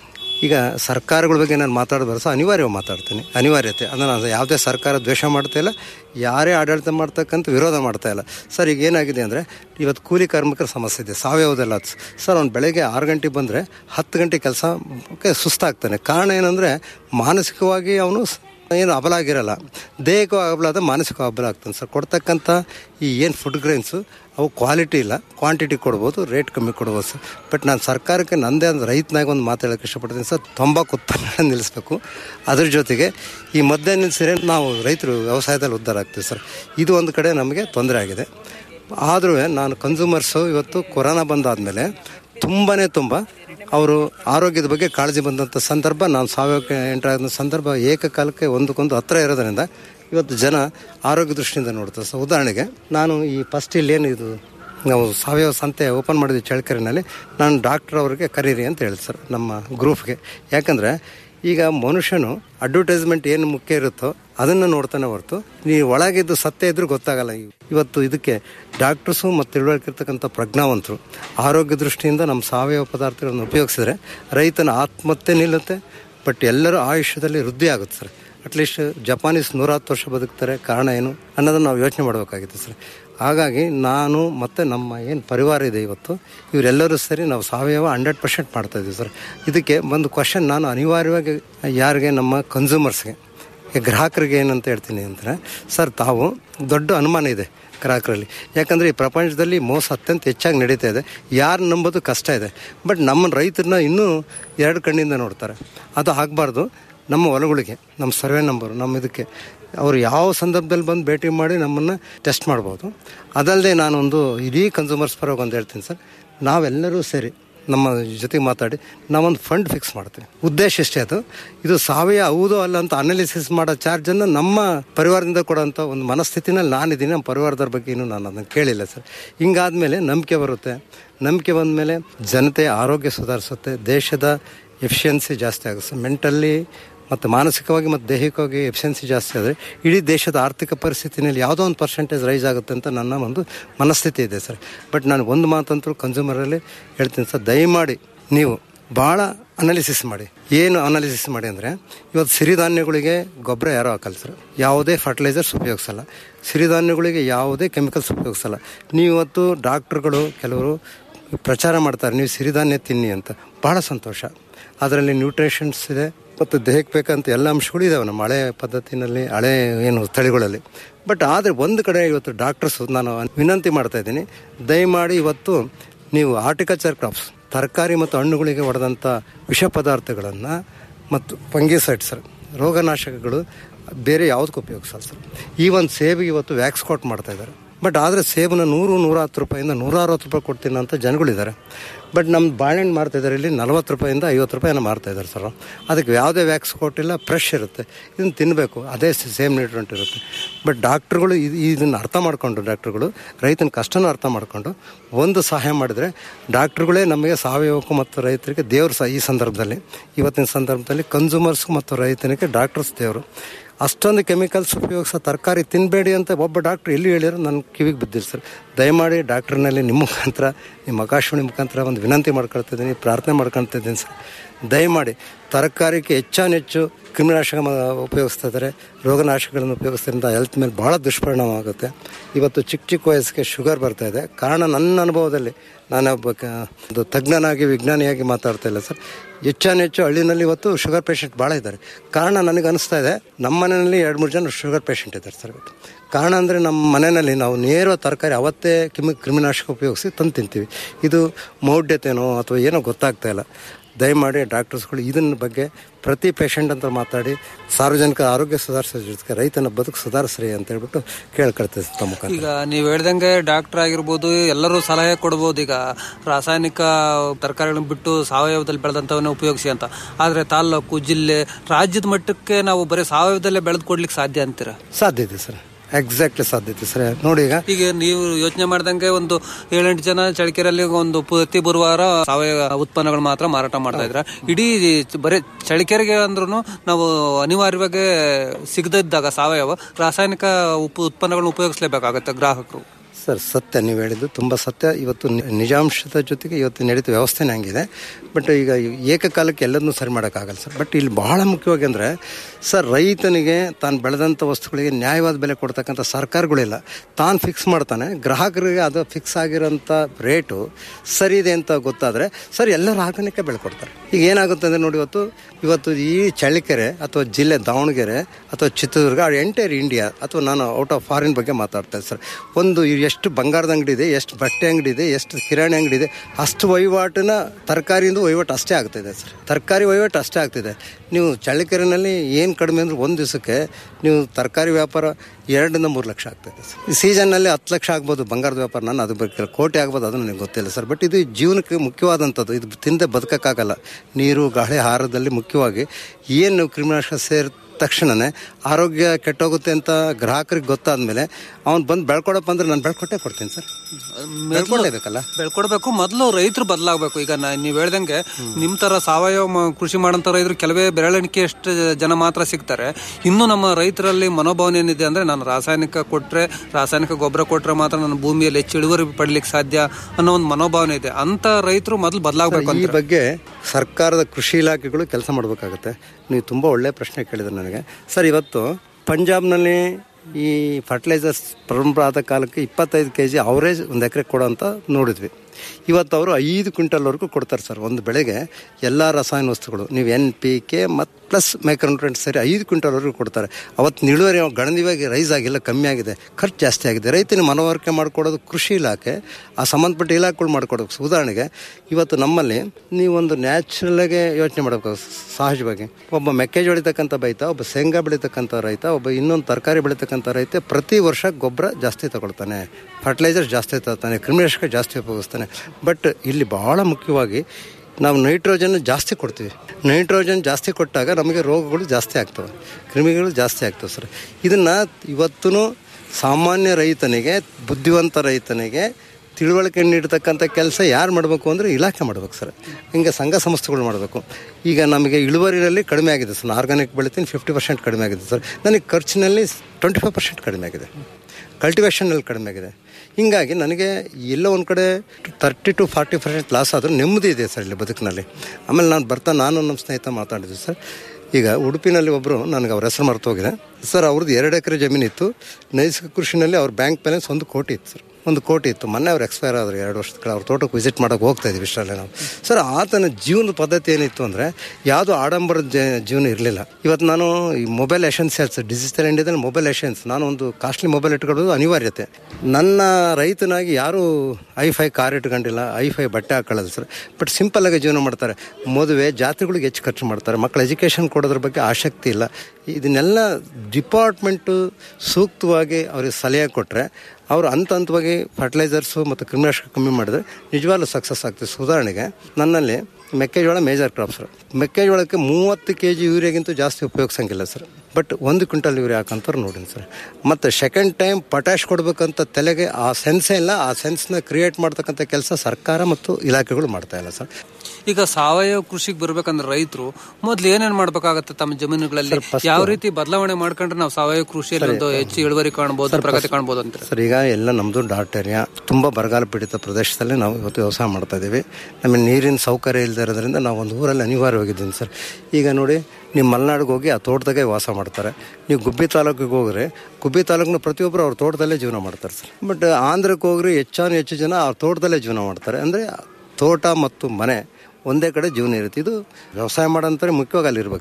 ಈಗ ಸರ್ಕಾರಗಳ ಬಗ್ಗೆ ನಾನು ಮಾತಾಡಬಾರ್ದು ಸೊ ಅನಿವಾರ್ಯವಾಗಿ ಮಾತಾಡ್ತೀನಿ ಅನಿವಾರ್ಯತೆ ಅದನ್ನು ನಾನು ಯಾವುದೇ ಸರ್ಕಾರ ದ್ವೇಷ ಮಾಡ್ತಾ ಇಲ್ಲ ಯಾರೇ ಆಡಳಿತ ಮಾಡ್ತಕ್ಕಂಥ ವಿರೋಧ ಮಾಡ್ತಾ ಇಲ್ಲ ಸರ್ ಈಗ ಏನಾಗಿದೆ ಅಂದರೆ ಇವತ್ತು ಕೂಲಿ ಕಾರ್ಮಿಕರ ಸಮಸ್ಯೆ ಇದೆ ಸಾವಯವದೆಲ್ಲ ಅದು. ಸರ್ ಅವ್ನು ಬೆಳಗ್ಗೆ ಆರು ಗಂಟೆಗೆ ಬಂದರೆ ಹತ್ತು ಗಂಟೆ ಕೆಲಸಕ್ಕೆ ಸುಸ್ತಾಗ್ತಾನೆ ಕಾರಣ ಏನಂದರೆ ಮಾನಸಿಕವಾಗಿ ಅವನು ಏನು ಅಬಲ ಆಗಿರಲ್ಲ ದೇಹಕ್ಕೂ ಅಬಲ ಆದ ಮಾನಸಿಕ ಅಬಲ ಆಗ್ತಾನೆ ಸರ್ ಕೊಡ್ತಕ್ಕಂಥ ಈ ಏನು ಫುಡ್ ಗ್ರೈನ್ಸು ಅವು ಕ್ವಾಲಿಟಿ ಇಲ್ಲ ಕ್ವಾಂಟಿಟಿ ಕೊಡ್ಬೋದು ರೇಟ್ ಕಮ್ಮಿ ಕೊಡ್ಬೋದು ಸರ್ ಬಟ್ ನಾನು ಸರ್ಕಾರಕ್ಕೆ ನಂದೇ ಒಂದು ರೈತನಾಗ ಒಂದು ಮಾತಾಡೋಕ್ಕೆ ಇಷ್ಟಪಡ್ತೀನಿ ಸರ್ ತಂಬಾಕು ಉತ್ಪನ್ನ ನಿಲ್ಲಿಸಬೇಕು ಅದ್ರ ಜೊತೆಗೆ ಈ ಮದ್ಯ ನಿಲ್ಲಿಸಿದ್ರೆ ನಾವು ರೈತರು ವ್ಯವಸಾಯದಲ್ಲಿ ಉದ್ಧಾರ ಆಗ್ತೀವಿ ಸರ್ ಇದು ಒಂದು ಕಡೆ ನಮಗೆ ತೊಂದರೆ ಆಗಿದೆ ಆದರೂ ನಾನು ಕನ್ಸ್ಯೂಮರ್ಸು ಇವತ್ತು ಕೊರೋನಾ ಬಂದಾದಮೇಲೆ ತುಂಬಾ ತುಂಬ ಅವರು ಆರೋಗ್ಯದ ಬಗ್ಗೆ ಕಾಳಜಿ ಬಂದಂಥ ಸಂದರ್ಭ ನಾನು ಸಾವಯವಕ್ಕೆ ಎಂಟರ್ ಆದ ಸಂದರ್ಭ ಏಕಕಾಲಕ್ಕೆ ಒಂದಕ್ಕೊಂದು ಹತ್ರ ಇರೋದ್ರಿಂದ ಇವತ್ತು ಜನ ಆರೋಗ್ಯ ದೃಷ್ಟಿಯಿಂದ ನೋಡ್ತಾರೆ ಸೊ ಉದಾಹರಣೆಗೆ ನಾನು ಈ ಫಸ್ಟ್ ಇಲ್ಲಿ ಏನು ಇದು ನಾವು ಸಾವಯವ ಸಂತೆ ಓಪನ್ ಮಾಡಿದ್ವಿ ಚಳ್ಳಕೆರೆನಲ್ಲಿ ನಾನು ಡಾಕ್ಟರ್ ಅವರಿಗೆ ಕರೀರಿ ಅಂತ ಹೇಳಿ ಸರ್ ನಮ್ಮ ಗ್ರೂಪ್ಗೆ ಯಾಕಂದರೆ ಈಗ ಮನುಷ್ಯನು ಅಡ್ವರ್ಟೈಸ್ಮೆಂಟ್ ಏನು ಮುಖ್ಯ ಇರುತ್ತೋ ಅದನ್ನು ನೋಡ್ತಾನೆ ಹೊರತು ನೀವು ಒಳಗಿದ್ದು ಸತ್ಯ ಇದ್ರೂ ಗೊತ್ತಾಗಲ್ಲ ಇವತ್ತು ಇದಕ್ಕೆ ಡಾಕ್ಟರ್ಸು ಮತ್ತು ತಿಳುವಳಿಕೆ ಇರ್ತಕ್ಕಂಥ ಪ್ರಜ್ಞಾವಂತರು ಆರೋಗ್ಯ ದೃಷ್ಟಿಯಿಂದ ನಮ್ಮ ಸಾವಯವ ಪದಾರ್ಥಗಳನ್ನು ಉಪಯೋಗಿಸಿದ್ರೆ ರೈತನ ಆತ್ಮಹತ್ಯೆ ನಿಲ್ಲುತ್ತೆ ಬಟ್ ಎಲ್ಲರೂ ಆಯುಷ್ಯದಲ್ಲಿ ವೃದ್ಧಿ ಆಗುತ್ತೆ ಸರ್ ಅಟ್ಲೀಸ್ಟ್ ಜಪಾನೀಸ್ ನೂರಹತ್ತು ವರ್ಷ ಬದುಕ್ತಾರೆ ಕಾರಣ ಏನು ಅನ್ನೋದನ್ನು ನಾವು ಯೋಚನೆ ಮಾಡಬೇಕಾಗಿತ್ತು ಸರ್ ಹಾಗಾಗಿ ನಾನು ಮತ್ತು ನಮ್ಮ ಏನು ಪರಿವಾರ ಇದೆ ಇವತ್ತು ಇವರೆಲ್ಲರೂ ಸರಿ ನಾವು ಸಾವಯವ ಹಂಡ್ರೆಡ್ ಪರ್ಸೆಂಟ್ ಮಾಡ್ತಾ ಇದ್ದೀವಿ ಸರ್ ಇದಕ್ಕೆ ಒಂದು ಕ್ವಶನ್ ನಾನು ಅನಿವಾರ್ಯವಾಗಿ ಯಾರಿಗೆ ನಮ್ಮ ಕನ್ಸ್ಯೂಮರ್ಸ್ಗೆ ಈ ಗ್ರಾಹಕರಿಗೆ ಏನಂತ ಹೇಳ್ತೀನಿ ಅಂದರೆ ಸರ್ ತಾವು ದೊಡ್ಡ ಅನುಮಾನ ಇದೆ ಗ್ರಾಹಕರಲ್ಲಿ ಯಾಕಂದರೆ ಈ ಪ್ರಪಂಚದಲ್ಲಿ ಮೋಸ ಅತ್ಯಂತ ಹೆಚ್ಚಾಗಿ ನಡೀತಾ ಇದೆ ಯಾರು ನಂಬೋದು ಕಷ್ಟ ಇದೆ ಬಟ್ ನಮ್ಮ ರೈತರನ್ನ ಇನ್ನೂ ಎರಡು ಕಣ್ಣಿಂದ ನೋಡ್ತಾರೆ ಅದು ಆಗಬಾರ್ದು ನಮ್ಮ ಹೊಲಗಳಿಗೆ ನಮ್ಮ ಸರ್ವೆ ನಂಬರು ನಮ್ಮ ಇದಕ್ಕೆ ಅವರು ಯಾವ ಸಂದರ್ಭದಲ್ಲಿ ಬಂದು ಭೇಟಿ ಮಾಡಿ ನಮ್ಮನ್ನು ಟೆಸ್ಟ್ ಮಾಡ್ಬೋದು ಅದಲ್ಲದೆ ನಾನೊಂದು ಇಡೀ ಕನ್ಸ್ಯೂಮರ್ಸ್ ಪರವಾಗಿ ಒಂದು ಹೇಳ್ತೀನಿ ಸರ್ ನಾವೆಲ್ಲರೂ ಸೇರಿ ನಮ್ಮ ಜೊತೆಗೆ ಮಾತಾಡಿ ನಾವೊಂದು ಫಂಡ್ ಫಿಕ್ಸ್ ಮಾಡ್ತೀವಿ ಉದ್ದೇಶ ಇಷ್ಟೇ ಅದು ಇದು ಸಾವಯವ ಹೌದೋ ಅಲ್ಲ ಅಂತ ಅನಾಲಿಸಿಸ್ ಮಾಡೋ ಚಾರ್ಜನ್ನು ನಮ್ಮ ಪರಿವಾರದಿಂದ ಕೊಡೋಂಥ ಒಂದು ಮನಸ್ಥಿತಿನಲ್ಲಿ ನಾನಿದ್ದೀನಿ ನಮ್ಮ ಪರಿವಾರದವ್ರ ಬಗ್ಗೆ ಇನ್ನೂ ನಾನು ಅದನ್ನು ಕೇಳಿಲ್ಲ ಸರ್ ಹಿಂಗಾದ್ಮೇಲೆ ನಂಬಿಕೆ ಬರುತ್ತೆ ನಂಬಿಕೆ ಬಂದ ಮೇಲೆ ಜನತೆಯ ಆರೋಗ್ಯ ಸುಧಾರಿಸುತ್ತೆ ದೇಶದ ಎಫಿಷಿಯನ್ಸಿ ಜಾಸ್ತಿ ಆಗುತ್ತೆ ಮೆಂಟಲ್ಲಿ ಮತ್ತು ಮಾನಸಿಕವಾಗಿ ಮತ್ತು ದೈಹಿಕವಾಗಿ ಎಫಿಷಿಯನ್ಸಿ ಜಾಸ್ತಿ ಆದರೆ ಇಡೀ ದೇಶದ ಆರ್ಥಿಕ ಪರಿಸ್ಥಿತಿನಲ್ಲಿ ಯಾವುದೋ ಒಂದು ಪರ್ಸೆಂಟೇಜ್ ರೈಸ್ ಆಗುತ್ತೆ ಅಂತ ನನ್ನ ಒಂದು ಮನಸ್ಥಿತಿ ಇದೆ ಸರ್ ಬಟ್ ನಾನು ಒಂದು ಮಾತಂತೂ ಕನ್ಸ್ಯೂಮರಲ್ಲಿ ಹೇಳ್ತೀನಿ ಸರ್ ದಯಮಾಡಿ ನೀವು ಭಾಳ ಅನಾಲಿಸಿಸ್ ಮಾಡಿ ಏನು ಅನಾಲಿಸಿಸ್ ಮಾಡಿ ಅಂದರೆ ಇವತ್ತು ಸಿರಿಧಾನ್ಯಗಳಿಗೆ ಗೊಬ್ಬರ ಯಾರೂ ಹಾಕಲ್ಲ ಸರ್ ಯಾವುದೇ ಫರ್ಟಿಲೈಸರ್ಸ್ ಉಪಯೋಗಿಸಲ್ಲ ಸಿರಿಧಾನ್ಯಗಳಿಗೆ ಯಾವುದೇ ಕೆಮಿಕಲ್ಸ್ ಉಪಯೋಗಿಸಲ್ಲ ನೀವು ಇವತ್ತು ಡಾಕ್ಟ್ರುಗಳು ಕೆಲವರು ಪ್ರಚಾರ ಮಾಡ್ತಾರೆ ನೀವು ಸಿರಿಧಾನ್ಯ ತಿನ್ನಿ ಅಂತ ಭಾಳ ಸಂತೋಷ ಅದರಲ್ಲಿ ನ್ಯೂಟ್ರಿಷನ್ಸ್ ಇದೆ ಮತ್ತು ದೇಹಕ್ಕೆ ಬೇಕಂತ ಎಲ್ಲ ಅಂಶಗಳು ಇದಾವೆ ನಮ್ಮ ಹಳೆ ಪದ್ಧತಿನಲ್ಲಿ ಹಳೆ ಏನು ತಳಿಗಳಲ್ಲಿ ಬಟ್ ಆದರೆ ಒಂದು ಕಡೆ ಇವತ್ತು ಡಾಕ್ಟರ್ಸು ನಾನು ವಿನಂತಿ ಮಾಡ್ತಾ ಇದ್ದೀನಿ ದಯಮಾಡಿ ಇವತ್ತು ನೀವು ಆರ್ಟಿಕಲ್ಚರ್ ಕ್ರಾಪ್ಸ್ ತರಕಾರಿ ಮತ್ತು ಹಣ್ಣುಗಳಿಗೆ ಹೊಡೆದಂಥ ವಿಷ ಪದಾರ್ಥಗಳನ್ನು ಮತ್ತು ಫಂಗಿಸೈಡ್ಸ್ ರೋಗನಾಶಕಗಳು ಬೇರೆ ಯಾವುದಕ್ಕೂ ಉಪಯೋಗಿಸಲ್ಲ ಸರ್ ಈ ಒಂದು ಸೇಬಿಗೆ ಇವತ್ತು ವ್ಯಾಕ್ಸ್ ಕೋಟ್ ಮಾಡ್ತಾ ಇದ್ದಾರೆ ಬಟ್ ಆದರೆ ಸೇಬನ್ನ ನೂರು ನೂರ ಹತ್ತು ರೂಪಾಯಿಂದ ನೂರ ಅರವತ್ತು ರೂಪಾಯಿ ಕೊಡ್ತೀನಿ ಅಂತ ಜನಗಳಿದ್ದಾರೆ ಬಟ್ ನಮ್ಮ ಬಾಳೆಹಣ್ಣು ಮಾರ್ತಾ ಇದ್ದಾರೆ ಇಲ್ಲಿ ನಲ್ವತ್ತು ರೂಪಾಯಿಂದ ಐವತ್ತು ರೂಪಾಯಿನ ಮಾರ್ತಾ ಇದ್ದಾರೆ ಸರ್ ಅದಕ್ಕೆ ಯಾವುದೇ ವ್ಯಾಕ್ಸ್ ಕೊಟ್ಟಿಲ್ಲ ಫ್ರೆಶ್ ಇರುತ್ತೆ ಇದನ್ನು ತಿನ್ನಬೇಕು ಅದೇ ಸೇಮ್ ನ್ಯೂಟ್ರೆಂಟ್ ಇರುತ್ತೆ ಬಟ್ ಡಾಕ್ಟ್ರುಗಳು ಇದು ಇದನ್ನು ಅರ್ಥ ಮಾಡಿಕೊಂಡು ಡಾಕ್ಟ್ರುಗಳು ರೈತನ ಕಷ್ಟನೂ ಅರ್ಥ ಮಾಡಿಕೊಂಡು ಒಂದು ಸಹಾಯ ಮಾಡಿದರೆ ಡಾಕ್ಟ್ರುಗಳೇ ನಮಗೆ ಸಾವಯವಕ್ಕೂ ಮತ್ತು ರೈತರಿಗೆ ದೇವರು ಸಹ ಈ ಸಂದರ್ಭದಲ್ಲಿ ಇವತ್ತಿನ ಸಂದರ್ಭದಲ್ಲಿ ಕನ್ಸ್ಯೂಮರ್ಸ್ಗೂ ಮತ್ತು ರೈತನಿಗೆ ಡಾಕ್ಟರ್ಸ್ ದೇವರು ಅಷ್ಟೊಂದು ಕೆಮಿಕಲ್ಸ್ ಉಪಯೋಗಿಸೋ ತರಕಾರಿ ತಿನ್ನಬೇಡಿ ಅಂತ ಒಬ್ಬ ಡಾಕ್ಟ್ರ್ ಎಲ್ಲಿ ಹೇಳಿರೋ ನನ್ನ ಕಿವಿಗೆ ಬಿದ್ದಿಲ್ಲ ಸರ್ ದಯಮಾಡಿ ಡಾಕ್ಟ್ರ್ನಲ್ಲಿ ನಿಮ್ಮ ಮುಖಾಂತರ ನಿಮ್ಮ ಆಕಾಶವಾಣಿ ಮುಖಾಂತರ ಒಂದು ವಿನಂತಿ ಮಾಡ್ಕೊಳ್ತಿದ್ದೀನಿ ಪ್ರಾರ್ಥನೆ ಮಾಡ್ಕೊಳ್ತಿದ್ದೀನಿ ಸರ್ ದಯಮಾಡಿ ತರಕಾರಿಗೆ ಹೆಚ್ಚಾನೆಚ್ಚು ಕ್ರಿಮಿನಾಶಕ ಉಪಯೋಗಿಸ್ತಾ ಇದ್ದಾರೆ ರೋಗನಾಶಕಗಳನ್ನು ಉಪಯೋಗಿಸೋದ್ರಿಂದ ಹೆಲ್ತ್ ಮೇಲೆ ಭಾಳ ದುಷ್ಪರಿಣಾಮ ಆಗುತ್ತೆ ಇವತ್ತು ಚಿಕ್ಕ ಚಿಕ್ಕ ವಯಸ್ಸಿಗೆ ಶುಗರ್ ಬರ್ತಾ ಇದೆ ಕಾರಣ ನನ್ನ ಅನುಭವದಲ್ಲಿ ನಾನೊಬ್ಬ ಕ- ಒಂದು ತಜ್ಞನಾಗಿ ವಿಜ್ಞಾನಿಯಾಗಿ ಮಾತಾಡ್ತಾ ಇಲ್ಲ ಸರ್ ಹೆಚ್ಚಾನೆಚ್ಚು ಹಳ್ಳಿನಲ್ಲಿ ಇವತ್ತು ಶುಗರ್ ಪೇಷಂಟ್ ಭಾಳ ಇದ್ದಾರೆ ಕಾರಣ ನನಗೆ ಅನಿಸ್ತಾ ಇದೆ ನಮ್ಮ ಮನೆಯಲ್ಲಿ ಎರಡು ಮೂರು ಜನ ಶುಗರ್ ಪೇಷಂಟ್ ಇದ್ದಾರೆ ಸರ್ ಇವತ್ತು ಕಾರಣ ಅಂದರೆ ನಮ್ಮ ಮನೆಯಲ್ಲಿ ನಾವು ನೇರ ತರಕಾರಿ ಅವತ್ತೇ ಕಿಮಿ ಕ್ರಿಮಿನಾಶಕ ಉಪಯೋಗಿಸಿ ತಂದು ತಿಂತೀವಿ ಇದು ಮೌಢ್ಯತೆನೋ ಅಥವಾ ಏನೋ ಗೊತ್ತಾಗ್ತಾ ಇಲ್ಲ ದಯಮಾಡಿ ಡಾಕ್ಟರ್ಸ್ಗಳು ಇದನ್ನ ಬಗ್ಗೆ ಪ್ರತಿ ಪೇಷಂಟ್ ಅಂತ ಮಾತಾಡಿ ಸಾರ್ವಜನಿಕ ಆರೋಗ್ಯ ಸುಧಾರಿಸೋ ಜೊತೆಗೆ ರೈತನ ಬದುಕು ಸುಧಾರಿಸ್ರಿ ಅಂತ ಹೇಳ್ಬಿಟ್ಟು ಕೇಳ್ಕೊಳ್ತೇವೆ ತಮ್ಮ ಮುಖಾಂತರ ಈಗ ನೀವು ಹೇಳ್ದಂಗೆ ಡಾಕ್ಟರ್ ಆಗಿರ್ಬೋದು ಎಲ್ಲರೂ ಸಲಹೆ ಕೊಡ್ಬೋದು ಈಗ ರಾಸಾಯನಿಕ ತರಕಾರಿಗಳನ್ನ ಬಿಟ್ಟು ಸಾವಯವದಲ್ಲಿ ಬೆಳೆದಂಥವನ್ನ ಉಪಯೋಗಿಸಿ ಅಂತ ಆದ್ರೆ ತಾಲ್ಲೂಕು ಜಿಲ್ಲೆ ರಾಜ್ಯದ ಮಟ್ಟಕ್ಕೆ ನಾವು ಬರೀ ಸಾವಯವದಲ್ಲೇ ಬೆಳೆದು ಕೊಡ್ಲಿಕ್ಕೆ ಸಾಧ್ಯ ಅಂತೀರ ಸಾಧ್ಯ ಇದೆ ಸರ್ ಎಕ್ಸಾಕ್ಟ್ಲಿ ಸಾಧ್ಯ ಇದೆ ಸರ್ ನೋಡಿ ಈಗ ಈಗ ನೀವು ಯೋಚನೆ ಮಾಡ್ದಂಗೆ ಒಂದು ಏಳೆಂಟು ಜನ ಚಳಿಕೆರೆಯಲ್ಲಿ ಒಂದು ಪ್ರತಿ ಗುರುವಾರ ಸಾವಯವ ಉತ್ಪನ್ನಗಳು ಮಾತ್ರ ಮಾರಾಟ ಮಾಡ್ತಾ ಇದ್ರ ಇಡೀ ಬರೀ ಚಳಿಕೆರೆಗೆ ಅಂದ್ರೂ ನಾವು ಅನಿವಾರ್ಯವಾಗಿ ಸಿಗದಿದ್ದಾಗ ಸಾವಯವ ರಾಸಾಯನಿಕ ಉಪ ಉತ್ಪನ್ನಗಳನ್ನ ಉಪಯೋಗಿಸಲೇಬೇಕಾಗತ್ತೆ ಗ್ರಾಹಕರು ಸರ್ ಸತ್ಯ ನೀವು ಹೇಳಿದ್ದು ತುಂಬ ಸತ್ಯ ಇವತ್ತು ನಿ- ನಿಜಾಂಶದ ಜೊತೆಗೆ ಇವತ್ತು ನಡೀತ ವ್ಯವಸ್ಥೆನೇ ಹಂಗಿದೆ ಬಟ್ ಈಗ ಏಕಕಾಲಕ್ಕೆ ಎಲ್ಲದನ್ನೂ ಸರಿ ಮಾಡೋಕ್ಕಾಗಲ್ಲ ಸರ್ ಬಟ್ ಇಲ್ಲಿ ಬಹಳ ಮುಖ್ಯವಾಗಿ ಅಂದರೆ ಸರ್ ರೈತನಿಗೆ ತಾನು ಬೆಳೆದಂಥ ವಸ್ತುಗಳಿಗೆ ನ್ಯಾಯವಾದ ಬೆಲೆ ಕೊಡ್ತಕ್ಕಂಥ ಸರ್ಕಾರಗಳಿಲ್ಲ ತಾನು ಫಿಕ್ಸ್ ಮಾಡ್ತಾನೆ ಗ್ರಾಹಕರಿಗೆ ಅದು ಫಿಕ್ಸ್ ಆಗಿರೋಂಥ ರೇಟು ಸರಿ ಇದೆ ಅಂತ ಗೊತ್ತಾದರೆ ಸರ್ ಎಲ್ಲರೂ ಆರ್ಗಾನಿಕ್ಕೆ ಬೆಳೆ ಕೊಡ್ತಾರೆ ಈಗ ಏನಾಗುತ್ತೆ ಅಂದರೆ ನೋಡಿ ಇವತ್ತು ಇವತ್ತು ಈ ಚಳ್ಳಕೆರೆ ಅಥವಾ ಜಿಲ್ಲೆ ದಾವಣಗೆರೆ ಅಥವಾ ಚಿತ್ರದುರ್ಗ ಎಂಟೈರ್ ಇಂಡಿಯಾ ಅಥವಾ ನಾನು ಔಟ್ ಆಫ್ ಫಾರಿನ್ ಬಗ್ಗೆ ಮಾತಾಡ್ತಾ ಇದ್ದೆ ಸರ್ ಒಂದು ಇವ್ ಎಷ್ಟು ಬಂಗಾರದ ಅಂಗಡಿ ಇದೆ ಎಷ್ಟು ಬಟ್ಟೆ ಅಂಗಡಿ ಇದೆ ಎಷ್ಟು ಕಿರಾಣಿ ಅಂಗಡಿ ಇದೆ ಅಷ್ಟು ವಹಿವಾಟಿನ ತರಕಾರಿಯಿಂದ ವಹಿವಾಟು ಅಷ್ಟೇ ಆಗ್ತಿದೆ ಸರ್ ತರಕಾರಿ ವಹಿವಾಟು ಅಷ್ಟೇ ಆಗ್ತಿದೆ ನೀವು ಚಳ್ಳಕೆರೆನಲ್ಲಿ ಏನು ಕಡಿಮೆ ಅಂದ್ರೆ ಒಂದು ದಿವಸಕ್ಕೆ ನೀವು ತರಕಾರಿ ವ್ಯಾಪಾರ ಎರಡರಿಂದ ಮೂರು ಲಕ್ಷ ಆಗ್ತದೆ ಸರ್ ಈ ಸೀಸನ್ನಲ್ಲಿ ಹತ್ತು ಲಕ್ಷ ಆಗ್ಬೋದು ಬಂಗಾರದ ವ್ಯಾಪಾರ ನಾನು ಅದು ಬಗ್ಗೆ ಕೋಟಿ ಆಗ್ಬೋದು ಅದು ನನಗೆ ಗೊತ್ತಿಲ್ಲ ಸರ್ ಬಟ್ ಇದು ಜೀವನಕ್ಕೆ ಮುಖ್ಯವಾದಂಥದ್ದು ಇದು ತಿಂದೆ ಬದುಕೋಕ್ಕಾಗಲ್ಲ ನೀರು ಗಾಳಿ ಆಹಾರದಲ್ಲಿ ಮುಖ್ಯವಾಗಿ ಏನು ಕ್ರಿಮಿನಾಶಕ ಸೇರ್ ತಕ್ಷಣನೇ ಆರೋಗ್ಯ ಕೆಟ್ಟೋಗುತ್ತೆ ಅಂತ ಗ್ರಾಹಕರಿಗೆ ಗೊತ್ತಾದ್ಮೇಲೆ ಅವ್ನು ಬಂದು ಬೆಳ್ಕೊಡಪ್ಪ ಅಂದ್ರೆ ನಾನು ಬೆಳ್ಕೊಟ್ಟೆ ಕೊಡ್ತೀನಿ ಸರ್ ಬೆಳ್ಕೊಳ್ಳೇಬೇಕಲ್ಲ ಬೆಳ್ಕೊಡ್ಬೇಕು ಮೊದಲು ರೈತರು ಬದಲಾಗಬೇಕು ಈಗ ನಾ- ನೀವ್ ಹೇಳ್ದಂಗೆ ನಿಮ್ ತರ ಸಾವಯವ ಮ- ಕೃಷಿ ಮಾಡಂತ ರೈತರು ಕೆಲವೇ ಬೆರಳೆಣಿಕೆ ಎಷ್ಟು ಜನ ಮಾತ್ರ ಸಿಗ್ತಾರೆ ಇನ್ನು ನಮ್ಮ ರೈತರಲ್ಲಿ ಮನೋಭಾವನೆ ಏನಿದೆ ಅಂದ್ರೆ ನಾನು ರಾಸಾಯನಿಕ ಕೊಟ್ರೆ ರಾಸಾಯನಿಕ ಗೊಬ್ಬರ ಕೊಟ್ರೆ ಮಾತ್ರ ನನ್ನ ಭೂಮಿಯಲ್ಲಿ ಹೆಚ್ಚು ಇಳುವರಿ ಪಡ್ಲಿಕ್ಕೆ ಸಾಧ್ಯ ಅನ್ನೋ ಒಂದು ಮನೋಭಾವನೆ ಇದೆ ಅಂತ ರೈತರು ಮೊದಲು ಬದಲಾಗಬೇಕು ಈ ಅಂತ ಬಗ್ಗೆ ಸರ್ಕಾರದ ಕೃಷಿ ಇಲಾಖೆಗಳು ಕೆಲಸ ಮಾಡಬೇಕಾಗತ್ತೆ ನೀವು ತುಂಬ ಒಳ್ಳೆಯ ಪ್ರಶ್ನೆ ಕೇಳಿದ್ರೆ ನನಗೆ ಸರ್ ಇವತ್ತು ಪಂಜಾಬ್ನಲ್ಲಿ ಈ ಫರ್ಟಿಲೈಸರ್ಸ್ ಪ್ರಾರಂಭ ಆದ ಕಾಲಕ್ಕೆ ಇಪ್ಪತ್ತೈದು ಕೆ ಜಿ ಅವರೇಜ್ ಒಂದು ಎಕರೆ ಕೊಡೋ ಅಂತ ನೋಡಿದ್ವಿ ಇವತ್ತು ಅವರು ಐದು ಕ್ವಿಂಟಲ್ವರೆಗೂ ಕೊಡ್ತಾರೆ ಸರ್ ಒಂದು ಬೆಳೆಗೆ ಎಲ್ಲ ರಸಾಯನ ವಸ್ತುಗಳು ನೀವು ಎನ್ ಪಿ ಕೆ ಮತ್ತು ಪ್ಲಸ್ ಮೈಕ್ರೋನ್ಯೂಟ್ರೆಂಟ್ ಸೇರಿ ಐದು ಕ್ವಿಂಟಲ್ವರೆಗೂ ಕೊಡ್ತಾರೆ ಅವತ್ತು ಇಳುವರಿ ಗಣನೀಯವಾಗಿ ರೈಸ್ ಆಗಿಲ್ಲ ಕಮ್ಮಿ ಆಗಿದೆ ಖರ್ಚು ಜಾಸ್ತಿ ಆಗಿದೆ ರೈತನ ಮನವರಿಕೆ ಮಾಡಿಕೊಡೋದು ಕೃಷಿ ಇಲಾಖೆ ಆ ಸಂಬಂಧಪಟ್ಟ ಇಲಾಖೆಗಳು ಮಾಡ್ಕೊಡೋದು ಉದಾಹರಣೆಗೆ ಇವತ್ತು ನಮ್ಮಲ್ಲಿ ನೀವೊಂದು ನ್ಯಾಚುರಲಾಗೆ ಯೋಚನೆ ಮಾಡಬೇಕು ಸಹಜವಾಗಿ ಒಬ್ಬ ಮೆಕ್ಕೆಜೋಳ ಬೆಳೀತಕ್ಕಂಥ ರೈತ ಒಬ್ಬ ಶೇಂಗಾ ಬೆಳೀತಕ್ಕಂಥ ರೈತ ಒಬ್ಬ ಇನ್ನೊಂದು ತರಕಾರಿ ಬೆಳೀತಕ್ಕಂಥ ರೈತ ಪ್ರತಿ ವರ್ಷ ಗೊಬ್ಬರ ಜಾಸ್ತಿ ತಗೊಳ್ತಾನೆ ಫರ್ಟಿಲೈಸರ್ ಜಾಸ್ತಿ ತಗೊಳ್ತಾನೆ ಕ್ರಿಮಿನಾಶಕ ಜಾಸ್ತಿ ಉಪಯೋಗಿಸ್ತಾನೆ ಬಟ್ ಇಲ್ಲಿ ಬಹಳ ಮುಖ್ಯವಾಗಿ ನಾವು ನೈಟ್ರೋಜನ್ ಜಾಸ್ತಿ ಕೊಡ್ತೀವಿ ನೈಟ್ರೋಜನ್ ಜಾಸ್ತಿ ಕೊಟ್ಟಾಗ ನಮಗೆ ರೋಗಗಳು ಜಾಸ್ತಿ ಆಗ್ತವೆ ಕ್ರಿಮಿಗಳು ಜಾಸ್ತಿ ಆಗ್ತವೆ ಸರ್ ಇದನ್ನು ಇವತ್ತೂ ಸಾಮಾನ್ಯ ರೈತನಿಗೆ ಬುದ್ಧಿವಂತ ರೈತನಿಗೆ ತಿಳುವಳಿಕೆ ನೀಡ್ತಕ್ಕಂಥ ಕೆಲಸ ಯಾರು ಮಾಡಬೇಕು ಅಂದರೆ ಇಲಾಖೆ ಮಾಡಬೇಕು ಸರ್ ಹಿಂಗೆ ಸಂಘ ಸಂಸ್ಥೆಗಳು ಮಾಡಬೇಕು ಈಗ ನಮಗೆ ಇಳುವರಿನಲ್ಲಿ ಕಡಿಮೆ ಆಗಿದೆ ಸರ್ ಆರ್ಗಾನಿಕ್ ಬೆಳಿತೀನಿ ಫಿಫ್ಟಿ ಪರ್ಸೆಂಟ್ ಕಡಿಮೆ ಆಗಿದೆ ಸರ್ ನನಗೆ ಖರ್ಚಿನಲ್ಲಿ ಟ್ವೆಂಟಿ ಫೈವ್ ಪರ್ಸೆಂಟ್ ಕಡಿಮೆ ಆಗಿದೆ ಕಲ್ಟಿವೇಷನ್ನಲ್ಲಿ ಕಡಿಮೆ ಆಗಿದೆ ಹಿಂಗಾಗಿ ನನಗೆ ಎಲ್ಲೋ ಒಂದು ಕಡೆ thirty to forty percent loss ಆದರೂ ನೆಮ್ಮದಿ ಇದೆ ಸರ್ ಇಲ್ಲಿ ಬದುಕಿನಲ್ಲಿ ಆಮೇಲೆ ನಾನು ಬರ್ತಾ ನಾನು ನಮ್ಮ ಸ್ನೇಹಿತ ಮಾತಾಡಿದ್ವಿ ಸರ್ ಈಗ ಉಡುಪಿನಲ್ಲಿ ಒಬ್ಬರು ನನಗೆ ಅವ್ರ ಹೆಸರು ಮರೆತು ಹೋಗಿದೆ ಸರ್ ಅವ್ರದ್ದು ಎರಡು ಎಕರೆ ಜಮೀನಿತ್ತು ನೈಸರ್ಗಿಕ ಕೃಷಿನಲ್ಲಿ ಅವ್ರ ಬ್ಯಾಂಕ್ ಬ್ಯಾಲೆನ್ಸ್ ಒಂದು ಕೋಟಿ ಇತ್ತು ಸರ್ ಒಂದು ಕೋಟಿ ಇತ್ತು ಮೊನ್ನೆ ಅವ್ರು ಎಕ್ಸ್ಪೈರ್ ಆದ್ರು ಎರಡು ವರ್ಷದ ಕಡೆ ಅವ್ರ ತೋಟಕ್ಕೆ ವಿಸಿಟ್ ಮಾಡೋಕೆ ಹೋಗ್ತಾ ಇದ್ವಿ ಇಷ್ಟರಲ್ಲೇ ನಾವು ಸರ್ ಆತನ ಜೀವನದ ಪದ್ಧತಿ ಏನಿತ್ತು ಅಂದರೆ ಯಾವುದೋ ಆಡಂಬರದ ಜ- ಜೀವನ ಇರಲಿಲ್ಲ ಇವತ್ತು ನಾನು ಈ ಮೊಬೈಲ್ ಎಷನ್ಸ್ ಡಿಜಿಟಲ್ ಇಂಡಿಯಾದಲ್ಲಿ ಮೊಬೈಲ್ ಎಷನ್ಸ್ ನಾನು ಒಂದು ಕಾಸ್ಟ್ಲಿ ಮೊಬೈಲ್ ಇಟ್ಕೊಳ್ಳೋದು ಅನಿವಾರ್ಯತೆ ನನ್ನ ರೈತನಾಗಿ ಯಾರೂ ಐ ಫೈ ಕಾರ್ ಇಟ್ಕೊಂಡಿಲ್ಲ ಐ ಫೈ ಬಟ್ಟೆ ಹಾಕೊಳ್ಳಲ್ಲ ಸರ್ ಬಟ್ ಸಿಂಪಲ್ ಆಗಿ ಜೀವನ ಮಾಡ್ತಾರೆ ಮದುವೆ ಜಾತ್ರೆಗಳಿಗೆ ಹೆಚ್ಚು ಖರ್ಚು ಮಾಡ್ತಾರೆ ಮಕ್ಕಳ ಎಜುಕೇಷನ್ ಕೊಡೋದ್ರ ಬಗ್ಗೆ ಆಸಕ್ತಿ ಇಲ್ಲ ಇದನ್ನೆಲ್ಲ ಡಿಪಾರ್ಟ್ಮೆಂಟು ಸೂಕ್ತವಾಗಿ ಅವ್ರಿಗೆ ಸಲಹೆ ಕೊಟ್ಟರೆ ಅವರು ಹಂತ ಹಂತವಾಗಿ ಫರ್ಟಿಲೈಸರ್ಸು ಮತ್ತು ಕ್ರಿಮಿನಾಶಕ ಕಮ್ಮಿ ಮಾಡಿದ್ರೆ ನಿಜವಾಗ್ಲೂ ಸಕ್ಸಸ್ ಆಗ್ತದೆ ಉದಾಹರಣೆಗೆ ನನ್ನಲ್ಲಿ ಮೆಕ್ಕೆಜೋಳ ಮೇಜರ್ ಕ್ರಾಪ್ ಸರ್ ಮೆಕ್ಕೆಜೋಳಕ್ಕೆ ಮೂವತ್ತು ಕೆ ಜಿ ಯೂರಿಯಾಗಿಂತೂ ಜಾಸ್ತಿ ಉಪಯೋಗಿಸಂಗಿಲ್ಲ ಸರ್ ಬಟ್ ಒಂದು ಕ್ವಿಂಟಲ್ ಯೂರಿಯಾ ಹಾಕಂತಾರೆ ನೋಡಿನಿ ಸರ್ ಮತ್ತು ಸೆಕೆಂಡ್ ಟೈಮ್ ಪೊಟ್ಯಾಶ್ ಕೊಡ್ಬೇಕಂತ ತಲೆಗೆ ಆ ಸೆನ್ಸೇ ಇಲ್ಲ ಆ ಸೆನ್ಸ್ನ ಕ್ರಿಯೇಟ್ ಮಾಡ್ತಕ್ಕಂಥ ಕೆಲಸ ಸರ್ಕಾರ ಮತ್ತು ಇಲಾಖೆಗಳು ಮಾಡ್ತಾ ಇಲ್ಲ ಸರ್ ಈಗ ಸಾವಯವ ಕೃಷಿಗೆ ಬರ್ಬೇಕಂದ್ರೆ ರೈತರು ಮೊದ್ಲು ಏನೇನ್ ಮಾಡ್ಬೇಕಾಗತ್ತೆ ತಮ್ಮ ಜಮೀನುಗಳಲ್ಲಿ ಯಾವ ರೀತಿ ಬದಲಾವಣೆ ಮಾಡ್ಕೊಂಡ್ರೆ ನಾವು ಸಾವಯವ ಕೃಷಿಯಲ್ಲಿ ಒಂದು ಹೆಚ್ಚು ಇಳುವರಿ ಕಾಣಬಹುದು ಪ್ರಗತಿ ಕಾಣಬಹುದು ಅಂತ ಸರ್ ಈಗ ಎಲ್ಲ ನಮ್ಮದು ಡಾಟ್ ಏರಿಯಾ ತುಂಬ ಬರಗಾಲ ಪೀಡಿತ ಪ್ರದೇಶದಲ್ಲಿ ನಾವು ಇವತ್ತು ವ್ಯವಸಾಯ ಮಾಡ್ತಾ ಇದ್ದೀವಿ ನಮಗೆ ನೀರಿನ ಸೌಕರ್ಯ ಇಲ್ಲದೆ ಇರೋದ್ರಿಂದ ನಾವು ಒಂದು ಊರಲ್ಲಿ ಅನಿವಾರ್ಯವಾಗಿದ್ದೀನಿ ಸರ್ ಈಗ ನೋಡಿ ನೀವು ಮಲೆನಾಡಿಗೆ ಹೋಗಿ ಆ ತೋಟದಾಗೆ ವಾಸ ಮಾಡ್ತಾರೆ ನೀವು ಗುಬ್ಬಿ ತಾಲೂಕಿಗೆ ಹೋಗ್ರಿ ಗುಬ್ಬಿ ತಾಲೂಕಿನ ಪ್ರತಿಯೊಬ್ಬರು ಅವ್ರ ತೋಟದಲ್ಲೇ ಜೀವನ ಮಾಡ್ತಾರೆ ಸರ್ ಬಟ್ ಆಂಧ್ರಕ್ಕೆ ಹೋಗ್ರಿ ಹೆಚ್ಚಾನು ಹೆಚ್ಚು ಜನ ಅವ್ರ ತೋಟದಲ್ಲೇ ಜೀವನ ಮಾಡ್ತಾರೆ ಅಂದರೆ ತೋಟ ಮತ್ತು ಮನೆ ಒಂದೇ ಕಡೆ ಜೀವನ ಇರುತ್ತೆ ಇದು ವ್ಯವಸಾಯ ಮಾಡೋಂಥವ್ರೆ ಮುಖ್ಯವಾಗಿ ಅಲ್ಲಿ ಇರ್ಬೇಕು ಸರ್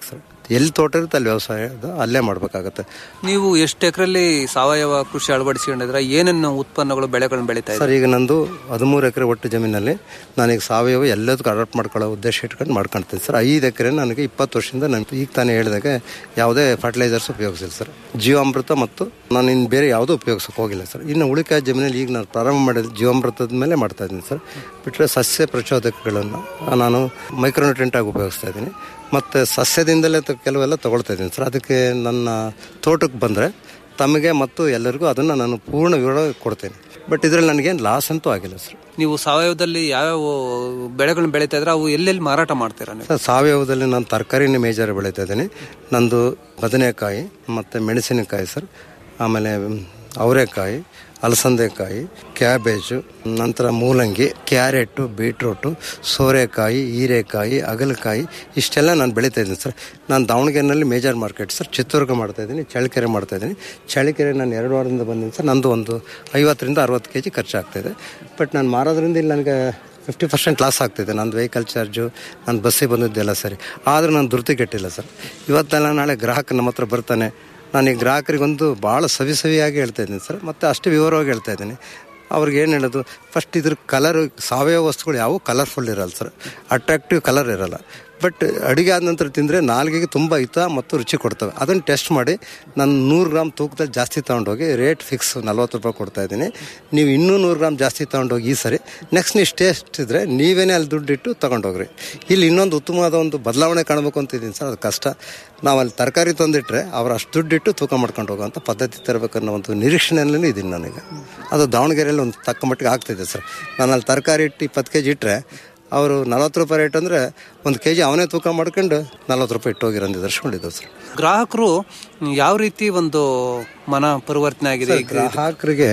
ಎಲ್ಲಿ ತೋಟ ಇರುತ್ತೆ ಅಲ್ಲಿ ವ್ಯವಸಾಯ ಅದು ಅಲ್ಲೇ ಮಾಡಬೇಕಾಗತ್ತೆ ನೀವು ಎಷ್ಟು ಎಕರೆಲ್ಲಿ ಸಾವಯವ ಕೃಷಿ ಅಳವಡಿಸಿಕೊಂಡಿದ್ರೆ ಏನೇನು ಉತ್ಪನ್ನಗಳು ಬೆಳೆಗಳನ್ನ ಬೆಳೀತಾ ಇದ್ದಾರೆ ಸರ್ ಈಗ ನಂದು ಹದಿಮೂರು ಎಕರೆ ಒಟ್ಟು ಜಮೀನಲ್ಲಿ ನಾನೀಗ ಸಾವಯವ ಎಲ್ಲದಕ್ಕೂ ಅಡಾಪ್ಟ್ ಮಾಡ್ಕೊಳ್ಳೋ ಉದ್ದೇಶ ಇಟ್ಕೊಂಡು ಮಾಡ್ಕೊಳ್ತೀನಿ ಸರ್ ಐದು ಎಕರೆ ನನಗೆ ಇಪ್ಪತ್ತು ವರ್ಷದಿಂದ ನಾನು ಈಗ ತಾನೇ ಹೇಳಿದಾಗ ಯಾವುದೇ ಫರ್ಟಿಲೈಸರ್ಸ್ ಉಪಯೋಗಿಸಿಲ್ಲ ಸರ್ ಜೀವಾಮೃತ ಮತ್ತು ನಾನು ಇನ್ನು ಬೇರೆ ಯಾವುದೂ ಉಪಯೋಗಿಸೋಕೆ ಹೋಗಿಲ್ಲ ಸರ್ ಇನ್ನು ಉಳಿಕಾಯ ಜಮೀನಲ್ಲಿ ಈಗ ನಾನು ಪ್ರಾರಂಭ ಮಾಡಿದ ಜೀವಾಮೃತದ ಮೇಲೆ ಮಾಡ್ತಾ ಇದ್ದೀನಿ ಸರ್ ಬಿಟ್ಟರೆ ಸಸ್ಯ ಪ್ರಚೋದಕಗಳನ್ನು ನಾನು ಮೈಕ್ರೋನ್ಯೂಟ್ರೆಂಟ್ ಆಗಿ ಉಪಯೋಗಿಸ್ತಾ ಇದ್ದೀನಿ ಮತ್ತು ಸಸ್ಯದಿಂದಲೇ ತ- ಕೆಲವೆಲ್ಲ ತಗೊಳ್ತಾ ಇದ್ದೀನಿ ಸರ್ ಅದಕ್ಕೆ ನನ್ನ ತೋಟಕ್ಕೆ ಬಂದರೆ ತಮಗೆ ಮತ್ತು ಎಲ್ಲರಿಗೂ ಅದನ್ನು ನಾನು ಪೂರ್ಣ ವಿವರ ಕೊಡ್ತೇನೆ ಬಟ್ ಇದರಲ್ಲಿ ನನಗೇನು ಲಾಸ್ ಅಂತೂ ಆಗಿಲ್ಲ ಸರ್ ನೀವು ಸಾವಯವದಲ್ಲಿ ಯಾವ್ಯಾವ ಬೆಳೆಗಳನ್ನ ಬೆಳೀತಾ ಇದ್ರೆ ಅವು ಎಲ್ಲೆಲ್ಲಿ ಮಾರಾಟ ಮಾಡ್ತೀರಾ ನೀವು ಸರ್ ಸಾವಯವದಲ್ಲಿ ನಾನು ತರಕಾರಿನ ಮೇಜರ್ ಬೆಳೀತಾ ಇದ್ದೀನಿ ನಂದು ಬದನೆಕಾಯಿ ಮತ್ತು ಮೆಣಸಿನಕಾಯಿ ಸರ್ ಆಮೇಲೆ ಅವರೆಕಾಯಿ ಅಲಸಂದೆಕಾಯಿ ಕ್ಯಾಬೇಜು ನಂತರ ಮೂಲಂಗಿ ಕ್ಯಾರೆಟು ಬೀಟ್ರೂಟು ಸೋರೆಕಾಯಿ ಹೀರೆಕಾಯಿ ಅಗಲಕಾಯಿ ಇಷ್ಟೆಲ್ಲ ನಾನು ಬೆಳೀತಾ ಇದ್ದೀನಿ ಸರ್ ನಾನು ದಾವಣಗೆರೆನಲ್ಲಿ ಮೇಜರ್ ಮಾರ್ಕೆಟ್ ಸರ್ ಚಿತ್ರದುರ್ಗ ಮಾಡ್ತಾ ಇದ್ದೀನಿ ಚಳ್ಳಕೆರೆ ಮಾಡ್ತಾ ಇದ್ದೀನಿ ಚಳ್ಳಕೆರೆ ನಾನು ಎರಡು ವಾರದಿಂದ ಬಂದಿದ್ದೀನಿ ಸರ್ ನಂದು ಒಂದು ಐವತ್ತರಿಂದ ಅರವತ್ತು ಕೆ ಜಿ ಖರ್ಚಾಗ್ತಾಯಿದೆ ಬಟ್ ನಾನು ಮಾರೋದ್ರಿಂದ ಇಲ್ಲಿ ನನಗೆ ಫಿಫ್ಟಿ ಪರ್ಸೆಂಟ್ ಲಾಸ್ ಆಗ್ತಿದೆ ನಂದು ವೆಹಿಕಲ್ ಚಾರ್ಜು ನಾನು ಬಸ್ಸಿಗೆ ಬಂದಿದ್ದೆಲ್ಲ ಸರಿ ಆದರೂ ನಾನು ಧೃತಿ ಕೆಟ್ಟಿಲ್ಲ ಸರ್ ಇವತ್ತೆಲ್ಲ ನಾಳೆ ಗ್ರಾಹಕ ನಮ್ಮ ಹತ್ರ ಬರ್ತಾನೆ ನಾನು ಈ ಗ್ರಾಹಕರಿಗೊಂದು ಭಾಳ ಸವಿ ಸವಿಯಾಗಿ ಹೇಳ್ತಾ ಇದ್ದೀನಿ ಸರ್ ಮತ್ತು ಅಷ್ಟು ವಿವರವಾಗಿ ಹೇಳ್ತಾ ಇದ್ದೀನಿ ಅವ್ರಿಗೆ ಏನು ಹೇಳೋದು ಫಸ್ಟ್ ಇದ್ರ ಕಲರ್ ಸಾವಯವ ವಸ್ತುಗಳು ಯಾವುವು ಕಲರ್ಫುಲ್ ಇರಲ್ಲ ಸರ್ ಅಟ್ರಾಕ್ಟಿವ್ ಕಲರ್ ಇರಲ್ಲ ಬಟ್ ಅಡುಗೆ ಆದ ನಂತರ ತಿಂದರೆ ನಾಲ್ಗೆಗೆ ತುಂಬ ಹಿತ ಮತ್ತು ರುಚಿ ಕೊಡ್ತವೆ ಅದನ್ನು ಟೆಸ್ಟ್ ಮಾಡಿ ನಾನು ನೂರು ಗ್ರಾಮ್ ತೂಕದಲ್ಲಿ ಜಾಸ್ತಿ ತೊಗೊಂಡೋಗಿ ರೇಟ್ ಫಿಕ್ಸ್ ನಲ್ವತ್ತು ರೂಪಾಯಿ ಕೊಡ್ತಾ ಇದ್ದೀನಿ ನೀವು ಇನ್ನೂ ನೂರು ಗ್ರಾಮ್ ಜಾಸ್ತಿ ತೊಗೊಂಡೋಗಿ ಈ ಸರಿ ನೆಕ್ಸ್ಟ್ ನೀವು ಟೇಸ್ಟ್ ಇದ್ದರೆ ನೀವೇನೇ ಅಲ್ಲಿ ದುಡ್ಡಿಟ್ಟು ತೊಗೊಂಡೋಗ್ರಿ ಇಲ್ಲಿ ಇನ್ನೊಂದು ಉತ್ತಮವಾದ ಒಂದು ಬದಲಾವಣೆ ಕಾಣಬೇಕು ಅಂತಿದ್ದೀನಿ ಸರ್ ಅದು ಕಷ್ಟ ನಾವು ಅಲ್ಲಿ ತರಕಾರಿ ತಂದಿಟ್ರೆ ಅವ್ರು ಅಷ್ಟು ದುಡ್ಡಿಟ್ಟು ತೂಕ ಮಾಡ್ಕೊಂಡು ಹೋಗೋಂಥ ಪದ್ಧತಿ ತರಬೇಕನ್ನೋ ಒಂದು ನಿರೀಕ್ಷಣೆಯಲ್ಲೇ ಇದ್ದೀನಿ ನನಗೆ ಅದು ದಾವಣಗೆರೆಯಲ್ಲಿ ಒಂದು ತಕ್ಕ ಮಟ್ಟಿಗೆ ಆಗ್ತಿದೆ ಸರ್ ನಾನು ಅಲ್ಲಿ ತರಕಾರಿ ಇಟ್ಟು ಇಪ್ಪತ್ತು ಕೆ ಜಿ ಇಟ್ಟರೆ ಅವರು ನಲ್ವತ್ತು ರೂಪಾಯಿ ರೇಟ್ ಅಂದರೆ ಒಂದು ಕೆ ಜಿ ಅವನೇ ತೂಕ ಮಾಡ್ಕೊಂಡು ನಲ್ವತ್ತು ರೂಪಾಯಿ ಇಟ್ಟು ಹೋಗಿರೋ ನಿದರ್ಶನಗಳಿದ್ದಾವೆ ಸರ್ ಗ್ರಾಹಕರು ಯಾವ ರೀತಿ ಒಂದು ಮನ ಪರಿವರ್ತನೆ ಆಗಿದೆ ಈಗ ಗ್ರಾಹಕರಿಗೆ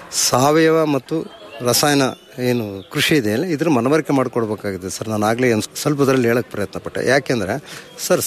ಸಾವಯವ ಮತ್ತು ರಸಾಯನ ಏನು ಕೃಷಿ ಇದೆಯಲ್ಲ ಇದ್ರ ಮನವರಿಕೆ ಮಾಡಿಕೊಡ್ಬೇಕಾಗಿದೆ ಸರ್ ನಾನು ಆಗಲೇ ಒಂದು ಸ್ವಲ್ಪದರಲ್ಲಿ ಹೇಳಕ್ಕೆ ಪ್ರಯತ್ನ ಪಟ್ಟೆ ಯಾಕೆಂದರೆ ಸರ್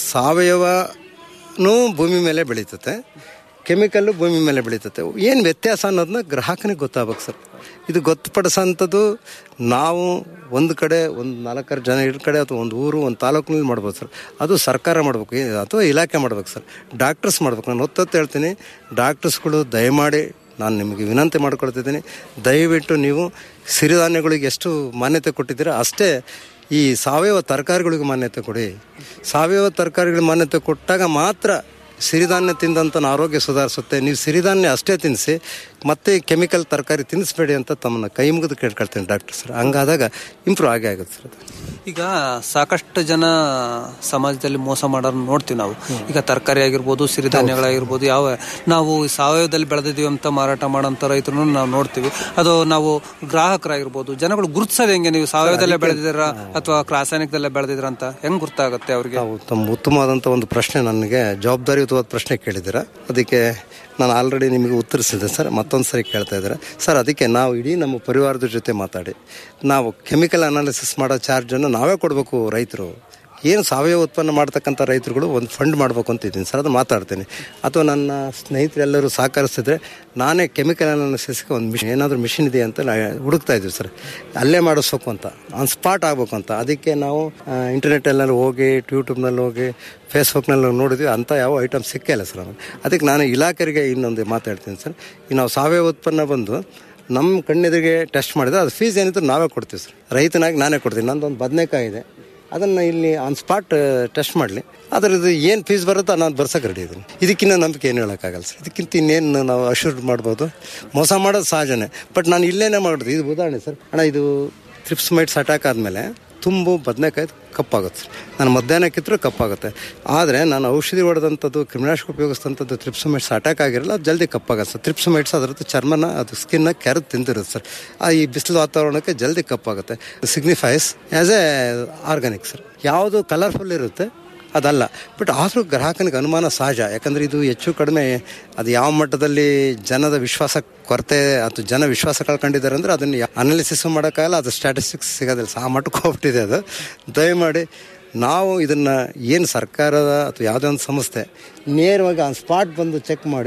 ಸಾವಯವನೂ ಭೂಮಿ ಮೇಲೆ ಬೆಳೀತತೆ ಕೆಮಿಕಲ್ಲು ಭೂಮಿ ಮೇಲೆ ಬೆಳೀತತೆ ಏನು ವ್ಯತ್ಯಾಸ ಅನ್ನೋದನ್ನ ಗ್ರಾಹಕನಿಗೆ ಗೊತ್ತಾಗಬೇಕು ಸರ್ ಇದು ಗೊತ್ತುಪಡಿಸೋಂಥದ್ದು ನಾವು ಒಂದು ಕಡೆ ಒಂದು ನಾಲ್ಕಾರು ಜನ ಇರೋ ಕಡೆ ಅಥವಾ ಒಂದು ಊರು ಒಂದು ತಾಲೂಕಿನಲ್ಲಿ ಮಾಡ್ಬೋದು ಸರ್ ಅದು ಸರ್ಕಾರ ಮಾಡಬೇಕು ಅಥವಾ ಇಲಾಖೆ ಮಾಡ್ಬೇಕು ಸರ್ ಡಾಕ್ಟರ್ಸ್ ಮಾಡ್ಬೇಕು ನಾನು ಹೊತ್ತೊತ್ತು ಹೇಳ್ತೀನಿ ಡಾಕ್ಟರ್ಸ್ಗಳು ದಯಮಾಡಿ ನಾನು ನಿಮಗೆ ವಿನಂತಿ ಮಾಡ್ಕೊಳ್ತಿದ್ದೀನಿ ದಯವಿಟ್ಟು ನೀವು ಸಿರಿಧಾನ್ಯಗಳಿಗೆ ಎಷ್ಟು ಮಾನ್ಯತೆ ಕೊಟ್ಟಿದ್ದೀರಾ ಅಷ್ಟೇ ಈ ಸಾವಯವ ತರಕಾರಿಗಳಿಗೆ ಮಾನ್ಯತೆ ಕೊಡಿ ಸಾವಯವ ತರಕಾರಿಗಳಿಗೆ ಮಾನ್ಯತೆ ಕೊಟ್ಟಾಗ ಮಾತ್ರ ಸಿರಿಧಾನ್ಯ ತಿಂದಂಥ ಆರೋಗ್ಯ ಸುಧಾರಿಸುತ್ತೆ ನೀವು ಸಿರಿಧಾನ್ಯ ಅಷ್ಟೇ ತಿನ್ನಿಸಿ ಮತ್ತೆ ಕೆಮಿಕಲ್ ತರಕಾರಿ ತಿನ್ನಿಸ್ಬೇಡಿ ಅಂತ ತಮ್ಮನ್ನ ಕೈ ಮುಗಿದು ಕೇಳ್ಕೊಳ್ತೀನಿ ಡಾಕ್ಟರ್ ಸರ್ ಹಂಗಾದಾಗ ಇಂಪ್ರೂವ್ ಆಗೇ ಆಗುತ್ತೆ ಸರ್ ಅದು ಈಗ ಸಾಕಷ್ಟು ಜನ ಸಮಾಜದಲ್ಲಿ ಮೋಸ ಮಾಡೋರು ನೋಡ್ತೀವಿ ನಾವು ಈಗ ತರಕಾರಿ ಆಗಿರ್ಬೋದು ಸಿರಿಧಾನ್ಯಗಳಾಗಿರ್ಬೋದು ಯಾವ ನಾವು ಈ ಸಾವಯವದಲ್ಲಿ ಬೆಳೆದಿದ್ದೀವಿ ಅಂತ ಮಾರಾಟ ಮಾಡೋಂಥ ರೈತರನ್ನು ನಾವು ನೋಡ್ತೀವಿ ಅದು ನಾವು ಗ್ರಾಹಕರಾಗಿರ್ಬೋದು ಜನಗಳು ಗುರುತಿಸೋದು ಹೆಂಗೆ ನೀವು ಸಾವಯವದಲ್ಲೇ ಬೆಳೆದಿದ್ದೀರಾ ಅಥವಾ ರಾಸಾಯನಿಕದಲ್ಲೇ ಬೆಳೆದಿದ್ದೀರಾ ಅಂತ ಹೆಂಗ್ ಗುರ್ತಾಗುತ್ತೆ ಅವ್ರಿಗೆ ತಾವು ತಮ್ಮ ಉತ್ತಮವಾದಂಥ ಒಂದು ಪ್ರಶ್ನೆ ನನಗೆ ಜವಾಬ್ದಾರಿಯುತವಾದ ಪ್ರಶ್ನೆ ಕೇಳಿದ್ದೀರಾ ಅದಕ್ಕೆ ನಾನು ಆಲ್ರೆಡಿ ನಿಮಗೆ ಉತ್ತರಿಸಿದೆ ಸರ್ ಮತ್ತೊಂದು ಸರಿ ಕೇಳ್ತಾ ಇದ್ದಾರೆ ಸರ್ ಅದಕ್ಕೆ ನಾವು ಇಡೀ ನಮ್ಮ ಪರಿವಾರದ ಜೊತೆ ಮಾತಾಡಿ ನಾವು ಕೆಮಿಕಲ್ ಅನಾಲಿಸಿಸ್ ಮಾಡೋ ಚಾರ್ಜನ್ನು ನಾವೇ ಕೊಡಬೇಕು ರೈತರು ಏನು ಸಾವಯವ ಉತ್ಪನ್ನ ಮಾಡ್ತಕ್ಕಂಥ ರೈತರುಗಳು ಒಂದು ಫಂಡ್ ಮಾಡಬೇಕು ಅಂತ ಇದ್ದೀನಿ ಸರ್ ಅದು ಮಾತಾಡ್ತೀನಿ ಅಥವಾ ನನ್ನ ಸ್ನೇಹಿತರೆಲ್ಲರೂ ಸಹಕರಿಸಿದ್ರೆ ನಾನೇ ಕೆಮಿಕಲ್ ಅನಾಲಿಸಿಸ್ಗೆ ಒಂದು ಮಿಷಿನ್ ಏನಾದರೂ ಮಿಷಿನ್ ಇದೆ ಅಂತ ನಾ ಹುಡುಕ್ತಾ ಇದ್ದೀವಿ ಸರ್ ಅಲ್ಲೇ ಮಾಡಿಸ್ಬೇಕು ಅಂತ ಆನ್ ಸ್ಪಾಟ್ ಆಗ್ಬೇಕು ಅಂತ ಅದಕ್ಕೆ ನಾವು ಇಂಟರ್ನೆಟ್ಟಲ್ಲಿ ಹೋಗಿ ಯೂಟ್ಯೂಬ್ನಲ್ಲಿ ಹೋಗಿ ಫೇಸ್ಬುಕ್ನಲ್ಲಿ ನೋಡಿದ್ವಿ ಅಂಥ ಯಾವ ಐಟಮ್ ಸಿಕ್ಕೇ ಇಲ್ಲ ಸರ್ ನಮಗೆ ಅದಕ್ಕೆ ನಾನು ಇಲಾಖೆಗೆ ಇನ್ನೊಂದು ಮಾತಾಡ್ತೀನಿ ಸರ್ ಈ ನಾವು ಸಾವಯವ ಉತ್ಪನ್ನ ಬಂದು ನಮ್ಮ ಕಣ್ಣೆದುರಿಗೆ ಟೆಸ್ಟ್ ಮಾಡಿದ್ರೆ ಅದು ಫೀಸ್ ಏನಿದ್ರು ನಾವೇ ಕೊಡ್ತೀವಿ ಸರ್ ರೈತನಾಗಿ ನಾನೇ ಕೊಡ್ತೀನಿ ನಂದೊಂದು ಬದನೆಕಾಯಿ ಇದೆ ಅದನ್ನು ಇಲ್ಲಿ ಆನ್ ಸ್ಪಾಟ್ ಟೆಸ್ಟ್ ಮಾಡಲಿ ಅದರದ್ದು ಏನು ಫೀಸ್ ಬರುತ್ತೋ ನಾನು ಬರ್ಸಕ್ಕೆ ರೆಡಿ ಇದ್ದೀನಿ ಇದಕ್ಕಿಂತ ನಂಬಿಕೆ ಏನು ಹೇಳೋಕ್ಕಾಗಲ್ಲ ಸರ್ ಇದಕ್ಕಿಂತ ಇನ್ನೇನು ನಾವು ಅಶ್ಯೂರ್ ಮಾಡ್ಬೋದು ಮೋಸ ಮಾಡೋದು ಸಹಜನೇ ಬಟ್ ನಾನು ಇಲ್ಲೇನೇ ಮಾಡೋದು ಇದು ಉದಾಹರಣೆ ಸರ್ ಅಣ್ಣ ಇದು ತ್ರಿಪ್ಸ್ ಮೈಟ್ಸ್ ಅಟ್ಯಾಕ್ ಆದಮೇಲೆ ತುಂಬು ಬದನೆಕಾಯಿ ಕಪ್ಪಾಗುತ್ತೆ ಸರ್ ನಾನು ಮಧ್ಯಾಹ್ನ ಕಿತ್ತರೂ ಕಪ್ಪಾಗುತ್ತೆ ಆದರೆ ನಾನು ಔಷಧಿ ಹೊಡೆದಂಥದ್ದು ಕ್ರಿಮಿನಾಶಕ ಉಪಯೋಗಿಸಿದಂಥದ್ದು ತ್ರಿಪ್ಸಮೈಟ್ಸ್ ಅಟ್ಯಾಕ್ ಆಗಿರಲ್ಲ ಅದು ಜಲ್ದಿ ಕಪ್ಪಾಗುತ್ತೆ ಸರ್ ತ್ರಿಪ್ಸಮೈಟ್ಸ್ ಅದರದ್ದು ಚರ್ಮನ ಅದು ಸ್ಕಿನ್ನ ಕೆರೆದು ತಿಂದಿರುತ್ತೆ ಸರ್ ಆ ಈ ಬಿಸಿಲು ವಾತಾವರಣಕ್ಕೆ ಜಲ್ದಿ ಕಪ್ಪಾಗುತ್ತೆ signifies as a organic sir ಯಾವುದು ಕಲರ್ಫುಲ್ ಇರುತ್ತೆ ಅದಲ್ಲ ಬಟ್ ಆದರೂ ಗ್ರಾಹಕನಿಗೆ ಅನುಮಾನ ಸಹಜ ಯಾಕಂದರೆ ಇದು ಹೆಚ್ಚು ಕಡಿಮೆ ಅದು ಯಾವ ಮಟ್ಟದಲ್ಲಿ ಜನದ ವಿಶ್ವಾಸ ಕೊರತೆ ಅಥವಾ ಜನ ವಿಶ್ವಾಸ ಕಳ್ಕೊಂಡಿದ್ದಾರೆ ಅಂದರೆ ಅದನ್ನು ಅನಾಲಿಸಿಸ್ ಮಾಡೋಕ್ಕಾಗಲ್ಲ ಅದು ಸ್ಟ್ಯಾಟಿಸ್ಟಿಕ್ಸ್ ಸಿಗೋದಿಲ್ಲ ಸಹ ಆ ಮಟ್ಟಕ್ಕೆ ಹೋಗ್ಬಿಟ್ಟಿದೆ ಅದು ದಯಮಾಡಿ ನಾವು ಇದನ್ನು ಏನು ಸರ್ಕಾರದ ಅಥವಾ ಯಾವುದೇ ಒಂದು ಸಂಸ್ಥೆ ನೇರವಾಗಿ ಆನ್ ಸ್ಪಾಟ್ ಬಂದು ಚೆಕ್ ಮಾಡಿ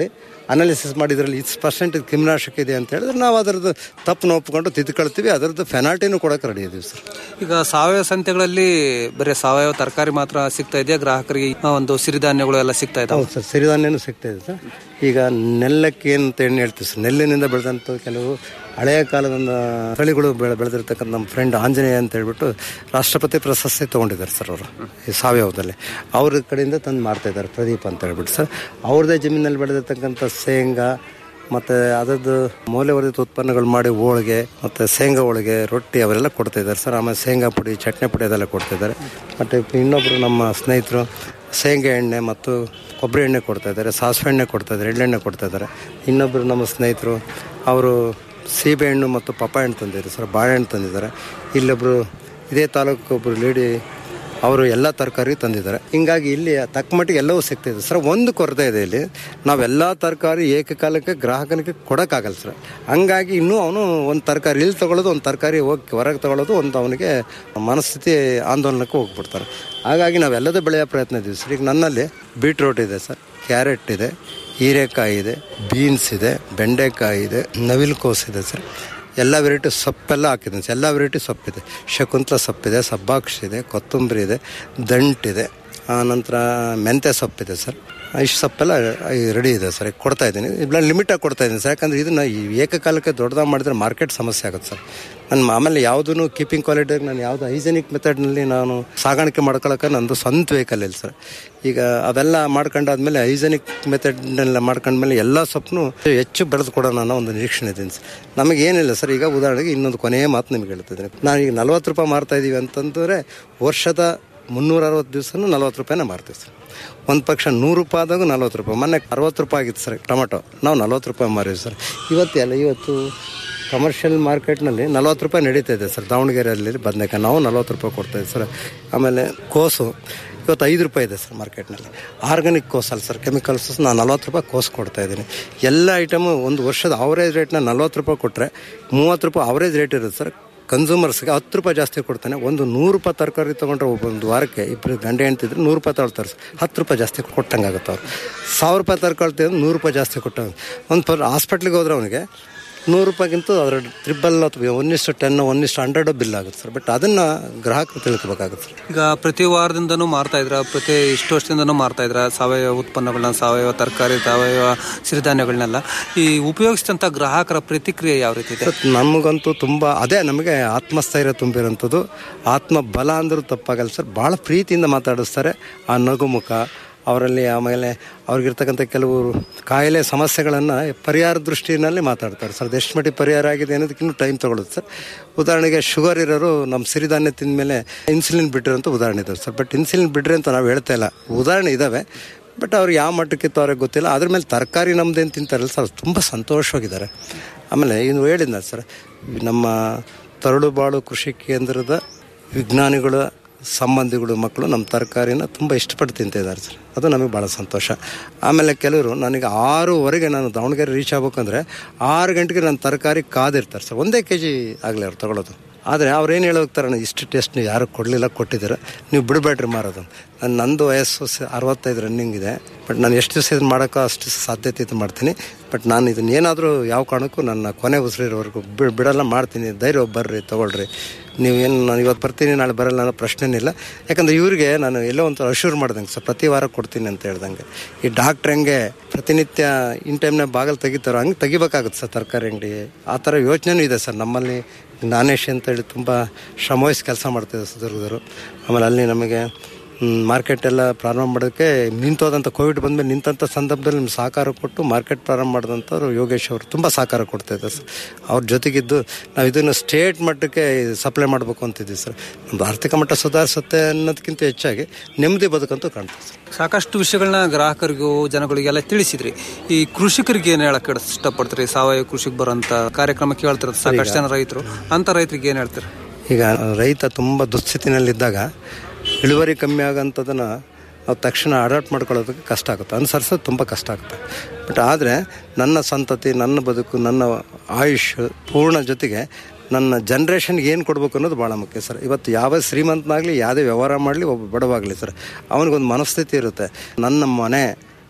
ಅನಾಲಿಸಿಸ್ ಮಾಡಿದ್ರಲ್ಲಿ ಇಷ್ಟು ಪರ್ಸೆಂಟ್ ಕ್ರಿಮಿನಾಶಕ ಇದೆ ಅಂತ ಹೇಳಿದ್ರೆ ನಾವು ಅದರದ್ದು ತಪ್ಪು ಒಪ್ಕೊಂಡು ತಿದ್ಕೊಳ್ತೀವಿ ಅದರದ್ದು ಫೆನಾಲ್ಟಿನೂ ಕೊಡೋಕೆ ರೆಡಿ ಇದೀವಿ ಸರ್ ಈಗ ಸಾವಯವ ಸಂತೆಗಳಲ್ಲಿ ಬರೀ ಸಾವಯವ ತರಕಾರಿ ಮಾತ್ರ ಸಿಗ್ತಾ ಇದೆಯಾ ಗ್ರಾಹಕರಿಗೆ ಆ, ಒಂದು ಸಿರಿಧಾನ್ಯಗಳು ಎಲ್ಲ ಸಿಗ್ತಾ ಇದಾವೆ ಹೌದು ಸರ್ ಸಿರಿಧಾನ್ಯನೂ ಸಿಗ್ತಾ ಇದೆ ಸರ್ ಈಗ ನೆಲ್ಲಕ್ಕೆ ಅಂತ ಏನು ಹೇಳ್ತೀವಿ ಸರ್ ನೆಲ್ಲಿನಿಂದ ಬೆಳೆದಂಥ ಕೆಲವು ಹಳೆಯ ಕಾಲದ ತಳಿಗಳು ಬೆಳೆ ಬೆಳೆದಿರ್ತಕ್ಕಂಥ ನಮ್ಮ ಫ್ರೆಂಡ್ ಆಂಜನೇಯ ಅಂತ ಹೇಳ್ಬಿಟ್ಟು ರಾಷ್ಟ್ರಪತಿ ಪ್ರಶಸ್ತಿ ತೊಗೊಂಡಿದ್ದಾರೆ ಸರ್ ಅವರು ಈ ಸಾವಯವದಲ್ಲಿ ಅವ್ರ ಕಡೆಯಿಂದ ತಂದು ಮಾಡ್ತಾ ಇದ್ದಾರೆ ಪ್ರದೀಪ್ ಅಂತ ಹೇಳ್ಬಿಟ್ಟು ಸರ್ ಅವ್ರದ್ದೇ ಜಮೀನಲ್ಲಿ ಬೆಳೆದಿರ್ತಕ್ಕಂಥ ಶೇಂಗಾ ಮತ್ತು ಅದರದ್ದು ಮೌಲ್ಯವರ್ಧಿತ ಉತ್ಪನ್ನಗಳು ಮಾಡಿ ಹೋಳಿಗೆ ಮತ್ತು ಶೇಂಗಾ ಹೋಳಿಗೆ ರೊಟ್ಟಿ ಅವರೆಲ್ಲ ಕೊಡ್ತಾ ಇದ್ದಾರೆ ಸರ್ ಆಮೇಲೆ ಶೇಂಗಾ ಪುಡಿ ಚಟ್ನಿ ಪುಡಿ ಅದೆಲ್ಲ ಕೊಡ್ತಾ ಇದ್ದಾರೆ ಮತ್ತು ಇನ್ನೊಬ್ಬರು ನಮ್ಮ ಸ್ನೇಹಿತರು ಶೇಂಗಾ ಎಣ್ಣೆ ಮತ್ತು ಕೊಬ್ಬರಿ ಎಣ್ಣೆ ಕೊಡ್ತಾ ಇದ್ದಾರೆ ಸಾಸಿವೆ ಎಣ್ಣೆ ಕೊಡ್ತಾ ಇದ್ದಾರೆ ಎಳ್ಳೆಣ್ಣೆ ಕೊಡ್ತಾ ಇದ್ದಾರೆ ಇನ್ನೊಬ್ಬರು ನಮ್ಮ ಸ್ನೇಹಿತರು ಅವರು ಸೀಬೆ ಹಣ್ಣು ಮತ್ತು ಪಪ್ಪ ಹಣ್ಣು ತಂದಿದ್ದಾರೆ ಸರ್ ಬಾಳೆಹಣ್ಣು ತಂದಿದ್ದಾರೆ ಇಲ್ಲೊಬ್ಬರು ಇದೇ ತಾಲೂಕು ಒಬ್ಬರು ಲೇಡಿ ಅವರು ಎಲ್ಲ ತರಕಾರಿ ತಂದಿದ್ದಾರೆ ಹಿಂಗಾಗಿ ಇಲ್ಲಿ ತಕ್ಕ ಮಟ್ಟಿಗೆ ಎಲ್ಲವೂ ಸಿಗ್ತಿದೆ ಸರ್ ಒಂದು ಕೊರತೆ ಇದೆ ಇಲ್ಲಿ ನಾವೆಲ್ಲ ತರಕಾರಿ ಏಕಕಾಲಕ್ಕೆ ಗ್ರಾಹಕನಿಗೆ ಕೊಡೋಕ್ಕಾಗಲ್ಲ ಸರ್ ಹಂಗಾಗಿ ಇನ್ನೂ ಅವನು ಒಂದು ತರಕಾರಿ ಇಲ್ಲಿ ತಗೊಳ್ಳೋದು ಒಂದು ತರಕಾರಿ ಹೋಗಿ ಹೊರಗೆ ತಗೊಳ್ಳೋದು ಒಂದು ಅವನಿಗೆ ಮನಸ್ಥಿತಿ ಆಂದೋಲನಕ್ಕೆ ಹೋಗ್ಬಿಡ್ತಾರೆ ಹಾಗಾಗಿ ನಾವೆಲ್ಲದೂ ಬೆಳೆಯೋ ಪ್ರಯತ್ನ ಇದ್ದೀವಿ ಸರ್ ಈಗ ನನ್ನಲ್ಲಿ ಬೀಟ್ರೋಟ್ ಇದೆ ಸರ್ ಕ್ಯಾರೆಟ್ ಇದೆ ಹೀರೆಕಾಯಿ ಇದೆ ಬೀನ್ಸ್ ಇದೆ ಬೆಂಡೆಕಾಯಿ ಇದೆ ನವಿಲುಕೋಸು ಇದೆ ಸರ್ ಎಲ್ಲ ವೆರೈಟಿ ಸೊಪ್ಪೆಲ್ಲ ಹಾಕಿದ್ದೀನಿ ಸರ್ ಎಲ್ಲ ವೆರೈಟಿ ಸೊಪ್ಪಿದೆ ಶಕುಂತಲ ಸೊಪ್ಪಿದೆ ಸಬ್ಬಾಕ್ಷಿ ಇದೆ ಕೊತ್ತಂಬರಿ ಇದೆ ದಂಟಿದೆ ಆನಂತರ ಮೆಂತ್ಯ ಸೊಪ್ಪಿದೆ ಸರ್ ಇಷ್ಟು ಸೊಪ್ಪೆಲ್ಲ ರೆಡಿ ಇದೆ ಸರ್ ಈಗ ಕೊಡ್ತಾ ಇದ್ದೀನಿ ಇಲ್ಲ ಲಿಮಿಟಾಗಿ ಕೊಡ್ತಾ ಇದ್ದೀನಿ ಸರ್ ಯಾಕಂದರೆ ಇದನ್ನು ಈ ಏಕಕಾಲಕ್ಕೆ ದೊಡ್ಡದಾಗಿ ಮಾಡಿದ್ರೆ ಮಾರ್ಕೆಟ್ ಸಮಸ್ಯೆ ಆಗುತ್ತೆ ಸರ್ ನನ್ನ ಆಮೇಲೆ ಯಾವುದೂ ಕೀಪಿಂಗ್ ಕ್ವಾಲಿಟಿಯಾಗಿ ನಾನು ಯಾವುದು ಹೈಜೆನಿಕ್ ಮೆಥಡ್ನಲ್ಲಿ ನಾನು ಸಾಗಾಣಿಕೆ ಮಾಡ್ಕೊಳ್ಳೋಕೆ ನಂದು ಸ್ವಂತ ವೆಹಿಕಲ್ ಇಲ್ಲ ಸರ್ ಈಗ ಅವೆಲ್ಲ ಮಾಡ್ಕೊಂಡಾದ್ಮೇಲೆ ಹೈಜೆನಿಕ್ ಮೆಥಡ್ನೆಲ್ಲ ಮಾಡ್ಕೊಂಡ್ಮೇಲೆ ಎಲ್ಲ ಸೊಪ್ಪನ್ನು ಹೆಚ್ಚು ಬೆಳೆದು ಕೊಡೋಣ ಅನ್ನೋ ಒಂದು ನಿರೀಕ್ಷಣೆ ಇದ್ದೀನಿ ಸರ್ ನಮಗೆ ಏನಿಲ್ಲ ಸರ್ ಈಗ ಉದಾಹರಣೆಗೆ ಇನ್ನೊಂದು ಕೊನೆಯ ಮಾತು ನಿಮ್ಗೆ ಹೇಳ್ತಿದ್ದೀನಿ ನಾನು ಈಗ ನಲ್ವತ್ತು ರೂಪಾಯಿ ಮಾರ್ತಾ ಇದ್ದೀವಿ ಅಂತಂದರೆ ವರ್ಷದ ಮುನ್ನೂರ ಅರವತ್ತು ದಿವಸನೂ ನಲ್ವತ್ತು ರೂಪಾಯಿನ ಮಾರ್ತೀವಿ ಸರ್ ಒಂದು ಪಕ್ಷ ನೂರು ರೂಪಾಯಿ ಆದಾಗ ನಲ್ವತ್ತು ರೂಪಾಯಿ ಮೊನ್ನೆ ಅರವತ್ತು ರೂಪಾಯಿ ಆಗಿತ್ತು ಸರ್ ಟೊಮೆಟೊ ನಾವು ನಲ್ವತ್ತು ರೂಪಾಯಿ ಮಾರೀವಿ ಸರ್ ಇವತ್ತು ಎಲ್ಲ ಇವತ್ತು ಕಮರ್ಷಿಯಲ್ ಮಾರ್ಕೆಟ್ನಲ್ಲಿ ನಲ್ವತ್ತು ರೂಪಾಯಿ ನಡೀತಾ ಇದೆ ಸರ್ ದಾವಣಗೆರೆಯಲ್ಲಿ ಬದನೇಕಾಯಿ ನಾವು ನಲ್ವತ್ತು ರೂಪಾಯಿ ಕೊಡ್ತಾ ಇದ್ದೀವಿ ಸರ್ ಆಮೇಲೆ ಕೋಸು ಇವತ್ತು ಐದು ರೂಪಾಯಿ ಇದೆ ಸರ್ ಮಾರ್ಕೆಟ್ನಲ್ಲಿ ಆರ್ಗಾನಿಕ್ ಕೋಸ್ ಅಲ್ಲ ಸರ್ ಕೆಮಿಕಲ್ಸ್ ನಾನು ನಲ್ವತ್ತು ರೂಪಾಯಿ ಕೋಸ್ ಕೊಡ್ತಾ ಇದ್ದೀನಿ ಎಲ್ಲ ಐಟಮು ಒಂದು ವರ್ಷದ ಅವರೇಜ್ ರೇಟ್ನ ನಲ್ವತ್ತು ರೂಪಾಯಿ ಕೊಟ್ಟರೆ ಮೂವತ್ತು ರೂಪಾಯಿ ಅವರೇಜ್ ರೇಟ್ ಇರುತ್ತೆ ಸರ್ ಕನ್ಸೂಮರ್ಸ್ಗೆ ಹತ್ತು ರೂಪಾಯಿ ಜಾಸ್ತಿ ಕೊಡ್ತಾನೆ ಒಂದು ನೂರು ರೂಪಾಯಿ ತರಕಾರಿ ತೊಗೊಂಡ್ರೆ ಒಂದು ವಾರಕ್ಕೆ ಇಬ್ಬರು ಗಂಟೆ ಹೆಣ್ತಿದ್ರೆ ನೂರು ರೂಪಾಯಿ ತಗೊಳ್ತಾರೆ ಸರ್ ಹತ್ತು ರೂಪಾಯಿ ಜಾಸ್ತಿ ಕೊಟ್ಟಂಗೆ ಆಗುತ್ತೆ ಅವ್ರು ಸಾವಿರ ರೂಪಾಯಿ ತರಕಾರಿ ತಿಂದ್ರೆ ನೂರು ರೂಪಾಯಿ ಜಾಸ್ತಿ ಕೊಟ್ಟಂಗೆ ಒಂದು ಪರ್ ಹಾಸ್ಪಿಟ್ಲಿಗೆ ಹೋದ್ರೆ ಅವನಿಗೆ ನೂರು ರೂಪಾಯಿಗಿಂತ ಅದರ ಟ್ರಿಬಲ್ ಅಥವಾ ಒನ್ನಿಷ್ಟು ಟೆನ್ ಒನ್ನಿಷ್ಟು ಹಂಡ್ರೆಡ್ ಬಿಲ್ ಆಗುತ್ತೆ ಸರ್ ಬಟ್ ಅದನ್ನು ಗ್ರಾಹಕರು ತಿಳ್ಕೊಬೇಕಾಗುತ್ತೆ ಸರ್ ಈಗ ಪ್ರತಿ ವಾರದಿಂದನೂ ಮಾರ್ತಾ ಇದ್ರ ಪ್ರತಿ ಇಷ್ಟು ವರ್ಷದಿಂದನೂ ಮಾರ್ತಾ ಇದ್ರ ಸಾವಯವ ಉತ್ಪನ್ನಗಳನ್ನ ಸಾವಯವ ತರಕಾರಿ ಸಾವಯವ ಸಿರಿಧಾನ್ಯಗಳನ್ನೆಲ್ಲ ಈ ಉಪಯೋಗಿಸಿದಂಥ ಗ್ರಾಹಕರ ಪ್ರತಿಕ್ರಿಯೆ ಯಾವ ರೀತಿ ಇದೆ ನಮಗಂತೂ ತುಂಬ ಅದೇ ನಮಗೆ ಆತ್ಮಸ್ಥೈರ್ಯ ತುಂಬಿರೋಂಥದ್ದು ಆತ್ಮ ಬಲ ಅಂದರೂ ತಪ್ಪಾಗಲ್ಲ ಸರ್ ಭಾಳ ಪ್ರೀತಿಯಿಂದ ಮಾತಾಡಿಸ್ತಾರೆ ಆ ನಗುಮುಖ ಅವರಲ್ಲಿ ಆಮೇಲೆ ಅವ್ರಿಗಿರ್ತಕ್ಕಂಥ ಕೆಲವು ಕಾಯಿಲೆ ಸಮಸ್ಯೆಗಳನ್ನು ಪರಿಹಾರ ದೃಷ್ಟಿನಲ್ಲಿ ಮಾತಾಡ್ತಾರೆ ಸರ್ ಅದು ಎಷ್ಟು ಮಟ್ಟಿಗೆ ಪರಿಹಾರ ಆಗಿದೆ ಅನ್ನೋದಕ್ಕೆ ಇನ್ನೂ ಟೈಮ್ ತೊಗೊಳುತ್ತೆ ಸರ್ ಉದಾಹರಣೆಗೆ ಶುಗರ್ ಇರೋರು ನಮ್ಮ ಸಿರಿಧಾನ್ಯ ತಿಂದ ಮೇಲೆ ಇನ್ಸುಲಿನ್ ಬಿಡ್ರಿ ಅಂತ ಉದಾಹರಣೆ ಇದಾವೆ ಸರ್ ಬಟ್ ಇನ್ಸುಲಿನ್ ಬಿಡ್ರಿ ಅಂತ ನಾವು ಹೇಳ್ತಾ ಇಲ್ಲ ಉದಾಹರಣೆ ಇದ್ದಾವೆ ಬಟ್ ಅವ್ರಿಗೆ ಯಾವ ಮಟ್ಟಕ್ಕಿತ್ತು ಅವ್ರಿಗೆ ಗೊತ್ತಿಲ್ಲ ಅದ್ರ ಮೇಲೆ ತರಕಾರಿ ನಮ್ದೇನು ತಿಂತಾರಲ್ಲ ಸರ್ ತುಂಬ ಸಂತೋಷವಾಗಿದ್ದಾರೆ ಆಮೇಲೆ ಇನ್ನು ಹೇಳಿದ್ನ ಸರ್ ನಮ್ಮ ತರಳುಬಾಳು ಕೃಷಿ ಕೇಂದ್ರದ ವಿಜ್ಞಾನಿಗಳ ಸಂಬಂಧಿಗಳು ಮಕ್ಕಳು ನಮ್ಮ ತರಕಾರಿನ ತುಂಬ ಇಷ್ಟಪಟ್ಟು ತಿಂತಿದ್ದಾರೆ ಸರ್ ಅದು ನಮಗೆ ಭಾಳ ಸಂತೋಷ ಆಮೇಲೆ ಕೆಲವರು ನನಗೆ ಆರೂವರೆಗೆ ನಾನು ದಾವಣಗೆರೆ ರೀಚ್ ಆಗ್ಬೇಕಂದ್ರೆ ಆರು ಗಂಟೆಗೆ ನನ್ನ ತರಕಾರಿ ಕಾದಿರ್ತಾರೆ ಸರ್ ಒಂದೇ ಕೆ ಜಿ ಆಗಲಿ ಅವ್ರು ತಗೊಳ್ಳೋದು ಆದರೆ ಅವ್ರು ಏನು ಹೇಳಿ ಹೋಗ್ತಾರೆ ಇಷ್ಟು ಟೆಸ್ಟ್ ನೀವು ಯಾರು ಕೊಡಲಿಲ್ಲ ಕೊಟ್ಟಿದ್ದೀರ ನೀವು ಬಿಡಬೇಡ್ರಿ ಮಾರೋದು ನಾನು ನಂದು ವಯಸ್ಸು ಸ- ಅರವತ್ತೈದು ರನ್ನಿಂಗ್ ಇದೆ ಬಟ್ ನಾನು ಎಷ್ಟು ದಿವಸ ಇದು ಮಾಡೋಕ್ಕೋ ಅಷ್ಟು ಸಾಧ್ಯತೆ ಇದು ಮಾಡ್ತೀನಿ ಬಟ್ ನಾನು ಇದನ್ನ ಏನಾದರೂ ಯಾವ ಕಾರಣಕ್ಕೂ ನನ್ನ ಕೊನೆ ಉಸಿರಿರೋವರೆಗೂ ಬಿ ಬಿಡಲ್ಲ ಮಾಡ್ತೀನಿ ಧೈರ್ಯ ಬರ್ರಿ ತೊಗೊಳ್ರಿ ನೀವು ಏನು ನಾನು ಇವತ್ತು ಬರ್ತೀನಿ ನಾಳೆ ಬರಲ್ಲ ಅನ್ನೋ ಪ್ರಶ್ನೆನಿಲ್ಲ ಯಾಕಂದ್ರೆ ಇವ್ರಿಗೆ ನಾನು ಎಲ್ಲೋ ಒಂದು ಅಶ್ಯೂರ್ ಮಾಡ್ದಂಗೆ ಸರ್ ಪ್ರತಿ ವಾರ ಕೊಡ್ತೀನಿ ಅಂತ ಹೇಳ್ದಂಗೆ ಈ ಡಾಕ್ಟ್ರ್ ಹೆಂಗೆ ಪ್ರತಿನಿತ್ಯ ಇನ್ ಟೈಮ್ನಾಗ ಬಾಗಿಲು ತೆಗಿತಾರೋ ಹಂಗೆ ತೆಗಿಬೇಕಾಗುತ್ತೆ ಸರ್ ತರಕಾರಿ ಅಂಗಡಿ ಆ ಥರ ಯೋಚನೆನೂ ಇದೆ ಸರ್ ನಮ್ಮಲ್ಲಿ ನಾನೇಶ್ ಅಂತೇಳಿ ತುಂಬ ಶ್ರಮವಹಿಸಿ ಕೆಲಸ ಮಾಡ್ತಿದ್ದೆ ಚಿತ್ರದುರ್ಗದವರು ಆಮೇಲೆ ಅಲ್ಲಿ ನಮಗೆ ಮಾರ್ಕೆಟ್ ಎಲ್ಲ ಪ್ರಾರಂಭ ಮಾಡೋದಕ್ಕೆ ನಿಂತೋದಂಥ ಕೋವಿಡ್ ಬಂದಮೇಲೆ ನಿಂತಂಥ ಸಂದರ್ಭದಲ್ಲಿ ನಿಮ್ಗೆ ಸಹಕಾರ ಕೊಟ್ಟು ಮಾರ್ಕೆಟ್ ಪ್ರಾರಂಭ ಮಾಡಿದಂಥವ್ರು ಯೋಗೇಶ್ ಅವರು ತುಂಬ ಸಹಕಾರ ಕೊಡ್ತಾಯಿದ್ದಾರೆ ಸರ್ ಅವ್ರ ಜೊತೆಗಿದ್ದು ನಾವು ಇದನ್ನು ಸ್ಟೇಟ್ ಮಟ್ಟಕ್ಕೆ ಸಪ್ಲೈ ಮಾಡಬೇಕು ಅಂತಿದ್ದೀವಿ ಸರ್ ನಮ್ಮದು ಆರ್ಥಿಕ ಮಟ್ಟ ಸುಧಾರಿಸುತ್ತೆ ಅನ್ನೋದಕ್ಕಿಂತ ಹೆಚ್ಚಾಗಿ ನೆಮ್ಮದಿ ಬದುಕಂತೂ ಕಾಣ್ತದೆ ಸರ್ ಸಾಕಷ್ಟು ವಿಷಯಗಳನ್ನ ಗ್ರಾಹಕರಿಗೂ ಜನಗಳಿಗೆಲ್ಲ ತಿಳಿಸಿದ್ರಿ ಈ ಕೃಷಿಕರಿಗೆ ಏನು ಹೇಳಕ್ ಇಷ್ಟಪಡ್ತೀರಿ ಸಾವಯವ ಕೃಷಿಗೆ ಬರೋಂಥ ಕಾರ್ಯಕ್ರಮ ಕೇಳ್ತಿರೋದು ಸಾಕಷ್ಟು ಜನ ರೈತರು ಅಂತ ರೈತರಿಗೆ ಏನು ಹೇಳ್ತೀರಿ ಈಗ ರೈತ ತುಂಬ ದುಸ್ಥಿತಿನಲ್ಲಿದ್ದಾಗ ಇಳುವರಿ ಕಮ್ಮಿ ಆಗೋಂಥದ್ದನ್ನು ನಾವು ತಕ್ಷಣ ಅಡಾಪ್ಟ್ ಮಾಡ್ಕೊಳ್ಳೋದಕ್ಕೆ ಕಷ್ಟ ಆಗುತ್ತೆ ಅನುಸರಿಸೋದು ತುಂಬ ಕಷ್ಟ ಆಗುತ್ತೆ ಬಟ್ ಆದರೆ ನನ್ನ ಸಂತತಿ ನನ್ನ ಬದುಕು ನನ್ನ ಆಯುಷ್ ಪೂರ್ಣ ಜೊತೆಗೆ ನನ್ನ ಜನ್ರೇಷನ್ಗೆ ಏನು ಕೊಡಬೇಕು ಅನ್ನೋದು ಭಾಳ ಮುಖ್ಯ ಸರ್ ಇವತ್ತು ಯಾವ ಶ್ರೀಮಂತನಾಗಲಿ ಯಾವುದೇ ವ್ಯವಹಾರ ಮಾಡಲಿ ಒಬ್ಬ ಬಡವಾಗಲಿ ಸರ್ ಅವನಿಗೊಂದು ಮನಸ್ಥಿತಿ ಇರುತ್ತೆ ನನ್ನ ಮನೆ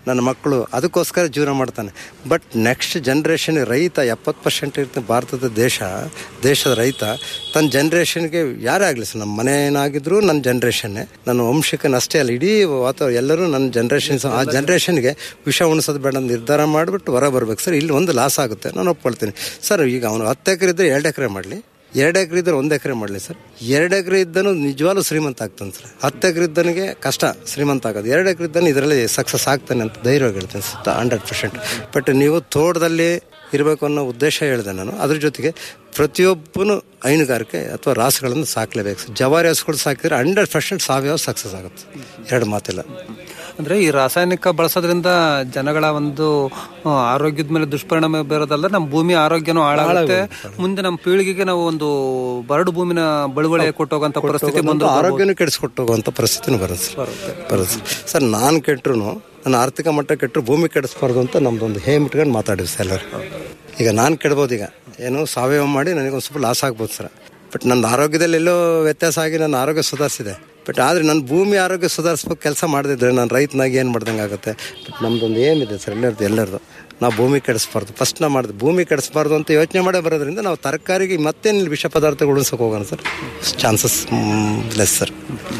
ನನ್ನ ಮಕ್ಕಳು ಅದಕ್ಕೋಸ್ಕರ ಜೀವನ ಮಾಡ್ತಾನೆ ಬಟ್ ನೆಕ್ಸ್ಟ್ ಜನ್ರೇಷನ್ ರೈತ ಎಪ್ಪತ್ತು ಪರ್ಸೆಂಟ್ ಇರ್ತಾನೆ ಭಾರತದ ದೇಶ ದೇಶದ ರೈತ ತನ್ನ ಜನ್ರೇಷನ್ಗೆ ಯಾರೇ ಆಗಲಿ ಸರ್ ನಮ್ಮ ಮನೆಯನ್ನಾಗಿದ್ರು ನನ್ನ ಜನ್ರೇಷನ್ನೇ ನನ್ನ ವಂಶಕ್ಕನ ಅಷ್ಟೇ ಅಲ್ಲ ಇಡೀ ವಾತಾವರಣ ಎಲ್ಲರೂ ನನ್ನ ಜನ್ರೇಷನ್ ಆ ಜನ್ರೇಷನ್ಗೆ ವಿಷ ಉಣಿಸೋದು ಬೇಡ ಅಂತ ನಿರ್ಧಾರ ಮಾಡಿಬಿಟ್ಟು ಹೊರ ಬರ್ಬೇಕು ಸರ್ ಇಲ್ಲಿ ಒಂದು ಲಾಸ್ ಆಗುತ್ತೆ ನಾನು ಒಪ್ಕೊಳ್ತೀನಿ ಸರ್ ಈಗ ಅವನು ಹತ್ತು ಎಕರೆ ಇದ್ದರೆ ಎರಡು ಎಕರೆ ಮಾಡಲಿ ಎರಡು ಎಕರೆ ಇದ್ದರೆ ಒಂದು ಎಕರೆ ಮಾಡಲಿ ಸರ್ ಎರಡು ಎಕರೆ ಇದ್ದನು ನಿಜವಾಗ್ಲೂ ಶ್ರೀಮಂತ ಆಗ್ತಾನೆ ಸರ್ ಹತ್ತು ಎಕರೆ ಇದ್ದನಿಗೆ ಕಷ್ಟ ಶ್ರೀಮಂತ ಆಗೋದು ಎರಡು ಎಕರೆ ಇದ್ದಾನೆ ಇದರಲ್ಲಿ ಸಕ್ಸಸ್ ಆಗ್ತಾನೆ ಅಂತ ಧೈರ್ಯವಾಗಿ ಹೇಳ್ತೇನೆ ಸರ್ ಹಂಡ್ರೆಡ್ ಪರ್ಸೆಂಟ್ ಬಟ್ ನೀವು ತೋಟದಲ್ಲಿ ಇರಬೇಕು ಅನ್ನೋ ಉದ್ದೇಶ ಹೇಳಿದೆ ನಾನು ಅದ್ರ ಜೊತೆಗೆ ಪ್ರತಿಯೊಬ್ಬನು ಹೈನುಗಾರಿಕೆ ಅಥವಾ ರಾಸುಗಳನ್ನು ಸಾಕಲೇಬೇಕು ಸರ್ ಜವಾರಿ ಹಸುಗಳು ಸಾಕಿದ್ರೆ ಹಂಡ್ರೆಡ್ ಪರ್ಸೆಂಟ್ ಸಾವಯವ ಸಕ್ಸಸ್ ಆಗುತ್ತೆ ಎರಡು ಮಾತಿಲ್ಲ ಅಂದ್ರೆ ಈ ರಾಸಾಯನಿಕ ಬಳಸೋದ್ರಿಂದ ಜನಗಳ ಒಂದು ಆ, ಆರೋಗ್ಯದ ಮೇಲೆ ದುಷ್ಪರಿಣಾಮ ಬೀರೋದಲ್ಲ ನಮ್ಮ ಭೂಮಿ ಆರೋಗ್ಯನೂ ಹಾಳಾಗುತ್ತೆ ಮುಂದೆ ನಮ್ಮ ಪೀಳಿಗೆಗೆ ನಾವು ಒಂದು ಬರಡು ಭೂಮಿನ ಬಳುವಳಿ ಕೊಟ್ಟೋಗಂತ ಪರಿಸ್ಥಿತಿ ಬಂದು ಆರೋಗ್ಯನೂ ಕೆಡಿಸ್ಕೊಟ್ಟು ಹೋಗುವಂಥ ಪರಿಸ್ಥಿತಿನೂ ಬರುತ್ತೆ ಸರ್ ಬರುತ್ತೆ ಸರ್. ಸರ್ ನಾನು ಕೆಟ್ಟರು ನನ್ನ ಆರ್ಥಿಕ ಮಟ್ಟ ಕೆಟ್ಟರು ಭೂಮಿ ಕೆಡಿಸ್ಬಾರ್ದು ಅಂತ ನಮ್ದೊಂದು ಹೇಮ್ ಇಟ್ಕೊಂಡು ಮಾತಾಡಿವಿ ಸರ್ ಎಲ್ಲರೂ ಈಗ ನಾನು ಕೆಡ್ಬೋದು ಈಗ ಏನು ಸಾವಯವ ಮಾಡಿ ನನಗೊಂದು ಸ್ವಲ್ಪ ಲಾಸ್ ಆಗ್ಬೋದು ಸರ್ ಬಟ್ ನನ್ನ ಆರೋಗ್ಯದಲ್ಲಿ ಎಲ್ಲೋ ವ್ಯತ್ಯಾಸ ಆಗಿ ನನ್ನ ಆರೋಗ್ಯ ಸುಧಾರಿಸಿದೆ ಬಟ್ ಆದರೆ ನನ್ನ ಭೂಮಿ ಆರೋಗ್ಯ ಸುಧಾರಿಸ್ಬೇಕು ಕೆಲಸ ಮಾಡದಿದ್ರೆ ನಾನು ರೈತನಾಗಿ ಏನು ಮಾಡ್ದಂಗೆ ಆಗುತ್ತೆ ಬಟ್ ನಮ್ದೊಂದು ಏನಿದೆ ಸರ್ ಎಲ್ಲರದು ಎಲ್ಲರದು ನಾವು ಭೂಮಿ ಕೆಡಿಸ್ಬಾರ್ದು ಫಸ್ಟ್ ನಾವು ಮಾಡಿದ್ವಿ ಭೂಮಿ ಕೆಡಿಸ್ಬಾರ್ದು ಅಂತ ಯೋಚನೆ ಮಾಡೇ ಬರೋದ್ರಿಂದ ನಾವು ತರಕಾರಿಗೆ ಮತ್ತೇನು ವಿಷ ಪದಾರ್ಥಗಳು ಉಳಿಸೋಕೆ ಹೋಗೋಣ ಸರ್ ಚಾನ್ಸಸ್ ಲೆಸ್ ಸರ್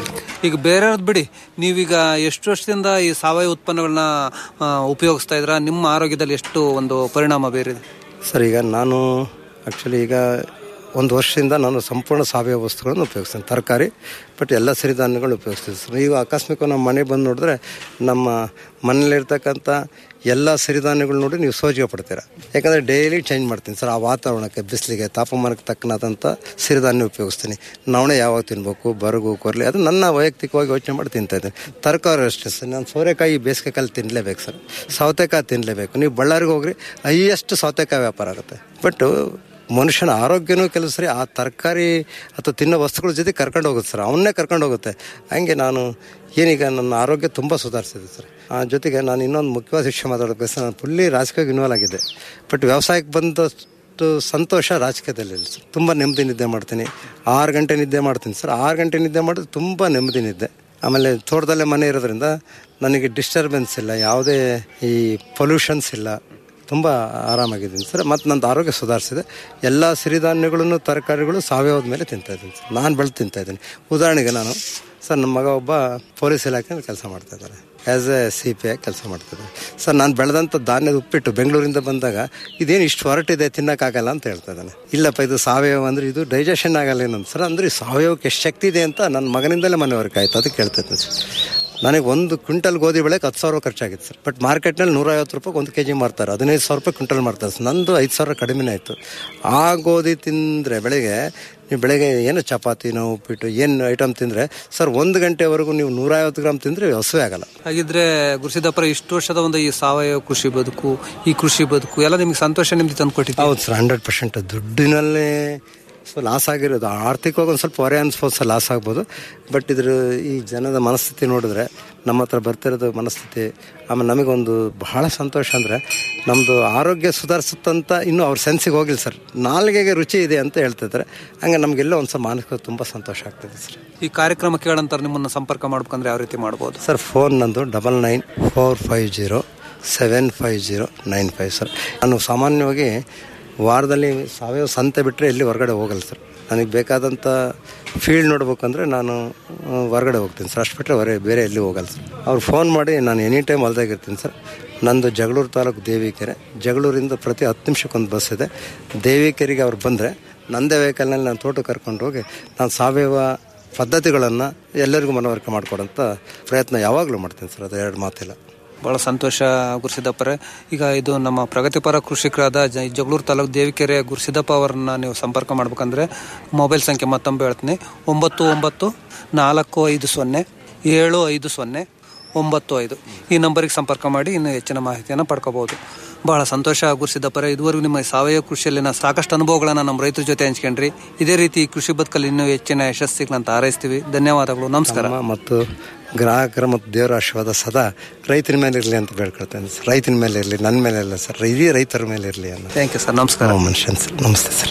ಈಗ ಬೇರೆಯವ್ರದ್ದು ಬಿಡಿ ನೀವೀಗ ಎಷ್ಟು ವರ್ಷದಿಂದ ಈ ಸಾವಯವ ಉತ್ಪನ್ನಗಳನ್ನ ಆ, ಉಪಯೋಗಿಸ್ತಾ ಇದ್ರ ನಿಮ್ಮ ಆರೋಗ್ಯದಲ್ಲಿ ಎಷ್ಟು ಒಂದು ಪರಿಣಾಮ ಬೀರಿದೆ ಸರ್ ಈಗ ನಾನು ಆ್ಯಕ್ಚುಲಿ ಈಗ ಒಂದು ವರ್ಷದಿಂದ ನಾನು ಸಂಪೂರ್ಣ ಸಾವಯವ ವಸ್ತುಗಳನ್ನು ಉಪಯೋಗಿಸ್ತೇನೆ ತರಕಾರಿ ಬಟ್ ಎಲ್ಲ ಸಿರಿಧಾನ್ಯಗಳು ಉಪಯೋಗಿಸ್ತೀನಿ ಸರ್ ಈಗ ಆಕಸ್ಮಿಕ ನಮ್ಮ ಮನೆ ಬಂದು ನೋಡಿದ್ರೆ ನಮ್ಮ ಮನೇಲಿರ್ತಕ್ಕಂಥ ಎಲ್ಲ ಸಿರಿಧಾನ್ಯಗಳು ನೋಡಿ ನೀವು ಸೋಜಿಗೆ ಪಡ್ತೀರ ಯಾಕಂದರೆ ಡೈಲಿ ಚೇಂಜ್ ಮಾಡ್ತೀನಿ ಸರ್ ಆ ವಾತಾವರಣಕ್ಕೆ ಬಿಸಿಲಿಗೆ ತಾಪಮಾನಕ್ಕೆ ತಕ್ಕನಾದಂಥ ಸಿರಿಧಾನ್ಯ ಉಪಯೋಗಿಸ್ತೀನಿ ನವಣೆ ಯಾವಾಗ ತಿನ್ಬೇಕು ಬರಗು ಕೊರಲಿ ಅದು ನನ್ನ ವೈಯಕ್ತಿಕವಾಗಿ ಯೋಚನೆ ಮಾಡಿ ತಿಂತಾ ಇದ್ದೀನಿ ತರಕಾರಿ ಅಷ್ಟೇ ಸರ್ ನಾನು ಸೋರೆಕಾಯಿ ಬೇಸಿಗೆ ಕಾಲ ತಿನ್ನಲೇಬೇಕು ಸರ್ ಸೌತೆಕಾಯಿ ತಿನ್ನಲೇಬೇಕು ನೀವು ಬಳ್ಳಾರಿಗೆ ಹೋಗ್ರಿ ಹೈಯೆಸ್ಟ್ ಸೌತೆಕಾಯಿ ವ್ಯಾಪಾರ ಆಗುತ್ತೆ ಬಟ್ ಮನುಷ್ಯನ ಆರೋಗ್ಯನೂ ಕೆಲವು ಸರಿ ಆ ತರಕಾರಿ ಅಥವಾ ತಿನ್ನೋ ವಸ್ತುಗಳ ಜೊತೆ ಕರ್ಕೊಂಡು ಹೋಗುತ್ತೆ ಸರ್ ಅವನ್ನೇ ಕರ್ಕೊಂಡು ಹೋಗುತ್ತೆ ಹಂಗೆ ನಾನು ಏನೀಗ ನನ್ನ ಆರೋಗ್ಯ ತುಂಬ ಸುಧಾರಿಸಿದೆ ಸರ್ ಆ ಜೊತೆಗೆ ನಾನು ಇನ್ನೊಂದು ಮುಖ್ಯವಾದ ವಿಷಯ ಮಾತಾಡಬೇಕು ಸರ್ ನಾನು ಫುಲ್ಲಿ ರಾಜಕೀಯವಾಗಿ ಇನ್ವಾಲ್ವ್ ಆಗಿದೆ ಬಟ್ ವ್ಯವಸಾಯಕ್ಕೆ ಬಂದಷ್ಟು ಸಂತೋಷ ರಾಜಕೀಯದಲ್ಲಿ ಇಲ್ಲ ಸರ್ ತುಂಬ ನೆಮ್ಮದಿ ನಿದ್ದೆ ಮಾಡ್ತೀನಿ ಆರು ಗಂಟೆ ನಿದ್ದೆ ಮಾಡ್ತೀನಿ ಸರ್ ಆರು ಗಂಟೆ ನಿದ್ದೆ ಮಾಡಿದ್ರೆ ತುಂಬ ನೆಮ್ಮದಿ ನಿದ್ದೆ ಆಮೇಲೆ ತೋಟದಲ್ಲೇ ಮನೆ ಇರೋದ್ರಿಂದ ನನಗೆ ಡಿಸ್ಟರ್ಬೆನ್ಸ್ ಇಲ್ಲ ಯಾವುದೇ ಈ ಪೊಲ್ಯೂಷನ್ಸ್ ಇಲ್ಲ ತುಂಬ ಆರಾಮಾಗಿದ್ದೀನಿ ಸರ್ ಮತ್ತು ನಂದು ಆರೋಗ್ಯ ಸುಧಾರಿಸಿದೆ ಎಲ್ಲ ಸಿರಿಧಾನ್ಯಗಳನ್ನು ತರಕಾರಿಗಳು ಸಾವಯವದ ಮೇಲೆ ತಿಂತಾ ಇದ್ದೀನಿ ಸರ್ ನಾನು ಬೆಳೆದು ತಿಂತಾ ಇದ್ದೀನಿ ಉದಾಹರಣೆಗೆ ನಾನು ಸರ್ ನಮ್ಮ ಮಗ ಒಬ್ಬ ಪೊಲೀಸ್ ಇಲಾಖೆಯಲ್ಲಿ ಕೆಲಸ ಮಾಡ್ತಾ ಇದ್ದಾರೆ ಆ್ಯಸ್ ಎ ಸಿ ಪಿ ಆಗಿ ಕೆಲಸ ಮಾಡ್ತಿದ್ದಾರೆ ಸರ್ ನಾನು ಬೆಳೆದಂಥ ಧಾನ್ಯದ ಉಪ್ಪಿಟ್ಟು ಬೆಂಗಳೂರಿಂದ ಬಂದಾಗ ಇದೇನು ಇಷ್ಟು ಹೊರಟಿದೆ ತಿನ್ನೋಕ್ಕಾಗಲ್ಲ ಅಂತ ಹೇಳ್ತಾ ಇದ್ದಾನೆ ಇಲ್ಲಪ್ಪ ಇದು ಸಾವಯವ ಅಂದರೆ ಇದು ಡೈಜೆಷನ್ ಆಗಲ್ಲ ಏನಂತ ಸರ್ ಅಂದರೆ ಸಾವಯವಕ್ಕೆ ಎಷ್ಟು ಶಕ್ತಿ ಇದೆ ಅಂತ ನನ್ನ ಮಗನಿಂದಲೇ ಮನೆವರೆಗೆ ಆಯ್ತು ಅದಕ್ಕೆ ಹೇಳ್ತಾ ಇದ್ದೀನಿ ಸರ್ ನನಗೆ ಒಂದು ಕ್ವಿಂಟಲ್ ಗೋಧಿ ಬೆಳೆಗೆ ಹತ್ತು ಸಾವಿರ ಖರ್ಚಾಗಿತ್ತು ಸರ್ ಬಟ್ ಮಾರ್ಕೆಟ್ನಲ್ಲಿ ನೂರೈವತ್ತು ರೂಪಾಯಿ ಒಂದು ಕೆ ಜಿ ಮಾರ್ತಾರೆ ಹದಿನೈದು ಸಾವಿರ ರೂಪಾಯಿ ಕ್ವಿಂಟಲ್ ಮಾರ್ತಾರೆ ಸರ್ ನಂದು ಐದು ಸಾವಿರ ಕಡಿಮೆನೇ ಆಯಿತು ಆ ಗೋಧಿ ತಿಂದರೆ ಬೆಳಗ್ಗೆ ನೀವು ಬೆಳಗ್ಗೆ ಏನು ಚಪಾತಿನೋ ಉಪ್ಪಿಟ್ಟು ಏನು ಐಟಮ್ ತಿಂದರೆ ಸರ್ ಒಂದು ಗಂಟೆವರೆಗೂ ನೀವು ನೂರೈವತ್ತು ಗ್ರಾಮ್ ತಿಂದರೆ ಹಸುವೆ ಆಗಲ್ಲ ಹಾಗಿದ್ರೆ ಗುರುಸಿದ್ದಪ್ಪರ ಇಷ್ಟು ವರ್ಷದ ಒಂದು ಈ ಸಾವಯವ ಕೃಷಿ ಬದುಕು ಈ ಕೃಷಿ ಬದುಕು ಎಲ್ಲ ನಿಮ್ಗೆ ಸಂತೋಷ ನಿಮ್ಗೆ ತಂದ್ಕೊಟ್ಟಿದ್ದು ಹೌದು ಸರ್ ಹಂಡ್ರೆಡ್ ಪರ್ಸೆಂಟ್ ದುಡ್ಡಿನಲ್ಲೇ ಸೊ ಲಾಸ್ ಆಗಿರೋದು ಆರ್ಥಿಕವಾಗಿ ಒಂದು ಸ್ವಲ್ಪ ಹೊರೆ ಅನ್ಸ್ಬೋದು ಸರ್ ಲಾಸ್ ಆಗ್ಬೋದು ಬಟ್ ಇದ್ರ ಈ ಜನದ ಮನಸ್ಥಿತಿ ನೋಡಿದ್ರೆ ನಮ್ಮ ಹತ್ರ ಬರ್ತಿರೋದು ಮನಸ್ಥಿತಿ ಆಮೇಲೆ ನಮಗೊಂದು ಬಹಳ ಸಂತೋಷ ಅಂದರೆ ನಮ್ಮದು ಆರೋಗ್ಯ ಸುಧಾರಿಸುತ್ತಂತ ಇನ್ನೂ ಅವ್ರ ಸೆನ್ಸಿಗೆ ಹೋಗಿಲ್ಲ ಸರ್ ನಾಲ್ಗೆಗೆ ರುಚಿ ಇದೆ ಅಂತ ಹೇಳ್ತಿದ್ದಾರೆ ಹಂಗೆ ನಮಗೆಲ್ಲ ಒಂದು ಸ್ವಲ್ಪ ಮಾನಸಿಕ ತುಂಬ ಸಂತೋಷ ಆಗ್ತದೆ ಸರ್ ಈ ಕಾರ್ಯಕ್ರಮ ಕೇಳಂತಾರೆ ನಿಮ್ಮನ್ನ ಸಂಪರ್ಕ ಮಾಡ್ಬೇಕಂದ್ರೆ ಯಾವ ರೀತಿ ಮಾಡ್ಬೋದು ಸರ್ ಫೋನ್ ನಂದು double nine four five zero seven five zero nine five sir ನಾನು ಸಾಮಾನ್ಯವಾಗಿ ವಾರದಲ್ಲಿ ಸಾವಯವ ಸಂತೆ ಬಿಟ್ಟರೆ ಎಲ್ಲಿ ಹೊರಗಡೆ ಹೋಗಲ್ಲ ಸರ್ ನನಗೆ ಬೇಕಾದಂಥ ಫೀಲ್ಡ್ ನೋಡ್ಬೇಕಂದ್ರೆ ನಾನು ಆ, ಹೊರಗಡೆ ಹೋಗ್ತೀನಿ ಸರ್ ಅಷ್ಟು ಬಿಟ್ಟರೆ ಹೊರ ಬೇರೆ ಎಲ್ಲಿ ಹೋಗಲ್ಲ ಸರ್ ಅವ್ರು ಫೋನ್ ಮಾಡಿ ನಾನು ಎನಿ ಟೈಮ್ ಹೊಲ್ದಾಗಿರ್ತೀನಿ ಸರ್ ನಂದು ಜಗಳೂರು ತಾಲೂಕು ದೇವಿಕೆರೆ ಜಗಳೂರಿಂದ ಪ್ರತಿ ಹತ್ತು ನಿಮಿಷಕ್ಕೊಂದು ಬಸ್ ಇದೆ ದೇವಿಕೆರೆಗೆ ಅವ್ರು ಬಂದರೆ ನಂದೇ ವೆಹಿಕಲ್ನಲ್ಲಿ ನಾನು ತೋಟಕ್ಕೆ ಕರ್ಕೊಂಡು ಹೋಗಿ ನಾನು ಸಾವಯವ ಪದ್ಧತಿಗಳನ್ನು ಎಲ್ಲರಿಗೂ ಮನವರಿಕೆ ಮಾಡಿಕೊಡೋಂಥ ಪ್ರಯತ್ನ ಯಾವಾಗಲೂ ಮಾಡ್ತೀನಿ ಸರ್ ಅದು ಎರಡು ಮಾತಿಲ್ಲ ಬಹಳ ಸಂತೋಷ ಗುರುಸಿದ್ದಪ್ಪರೇ ಈಗ ಇದು ನಮ್ಮ ಪ್ರಗತಿಪರ ಕೃಷಿಕರಾದ ಜ- ಜಗಳೂರು ತಾಲೂಕು ದೇವಿಕೆರೆ ಗುರುಸಿದ್ದಪ್ಪ ಅವರನ್ನ ನೀವು ಸಂಪರ್ಕ ಮಾಡ್ಬೇಕಂದ್ರೆ ಮೊಬೈಲ್ ಸಂಖ್ಯೆ ಮತ್ತೊಮ್ಮೆ ಹೇಳ್ತೀನಿ ಒಂಬತ್ತು ಒಂಬತ್ತು ನಾಲ್ಕು ಐದು ಸೊನ್ನೆ ಏಳು ಐದು ಸೊನ್ನೆ ಒಂಬತ್ತು ಐದು ಈ ನಂಬರಿಗೆ ಸಂಪರ್ಕ ಮಾಡಿ ಇನ್ನು ಹೆಚ್ಚಿನ ಮಾಹಿತಿಯನ್ನು ಪಡ್ಕೋಬಹುದು ಬಹಳ ಸಂತೋಷ ಗುರುಸಿದ್ದಪ್ಪರೇ ಇದುವರೆಗೂ ನಿಮ್ಮ ಸಾವಯವ ಕೃಷಿಯಲ್ಲಿನ ಸಾಕಷ್ಟು ಅನುಭವಗಳನ್ನು ನಮ್ಮ ರೈತರ ಜೊತೆ ಹಂಚ್ಕೊಂಡ್ರಿ ಇದೇ ರೀತಿ ಈ ಕೃಷಿ ಬದುಕಲ್ಲಿ ಇನ್ನೂ ಹೆಚ್ಚಿನ ಯಶಸ್ಸಿಗಳಂತ ಹಾರೈಸ್ತೀವಿ ಧನ್ಯವಾದಗಳು ನಮಸ್ಕಾರ ನಮ್ಮ ಮತ್ತು ಗ್ರಾಹಕರ ಮತ್ತು ದೇವರ ಆಶೀರ್ವಾದ ಸದಾ ರೈತರ ಮೇಲೆ ಇರಲಿ ಅಂತ ಬೇಡ್ಕೊಳ್ತೇನೆ ಸರ್ ರೈತನ ಮೇಲೆ ಇರಲಿ ನನ್ನ ಮೇಲೆ ಇಲ್ಲ ಸರ್ ಇಡೀ ರೈತರ ಮೇಲೆ ಇರಲಿ ಅನ್ನೋ ಥ್ಯಾಂಕ್ ಯು ಸರ್ ನಮಸ್ಕಾರ ನಾವು ಮನುಷ್ಯನ್ ಸರ್ ನಮಸ್ತೆ ಸರ್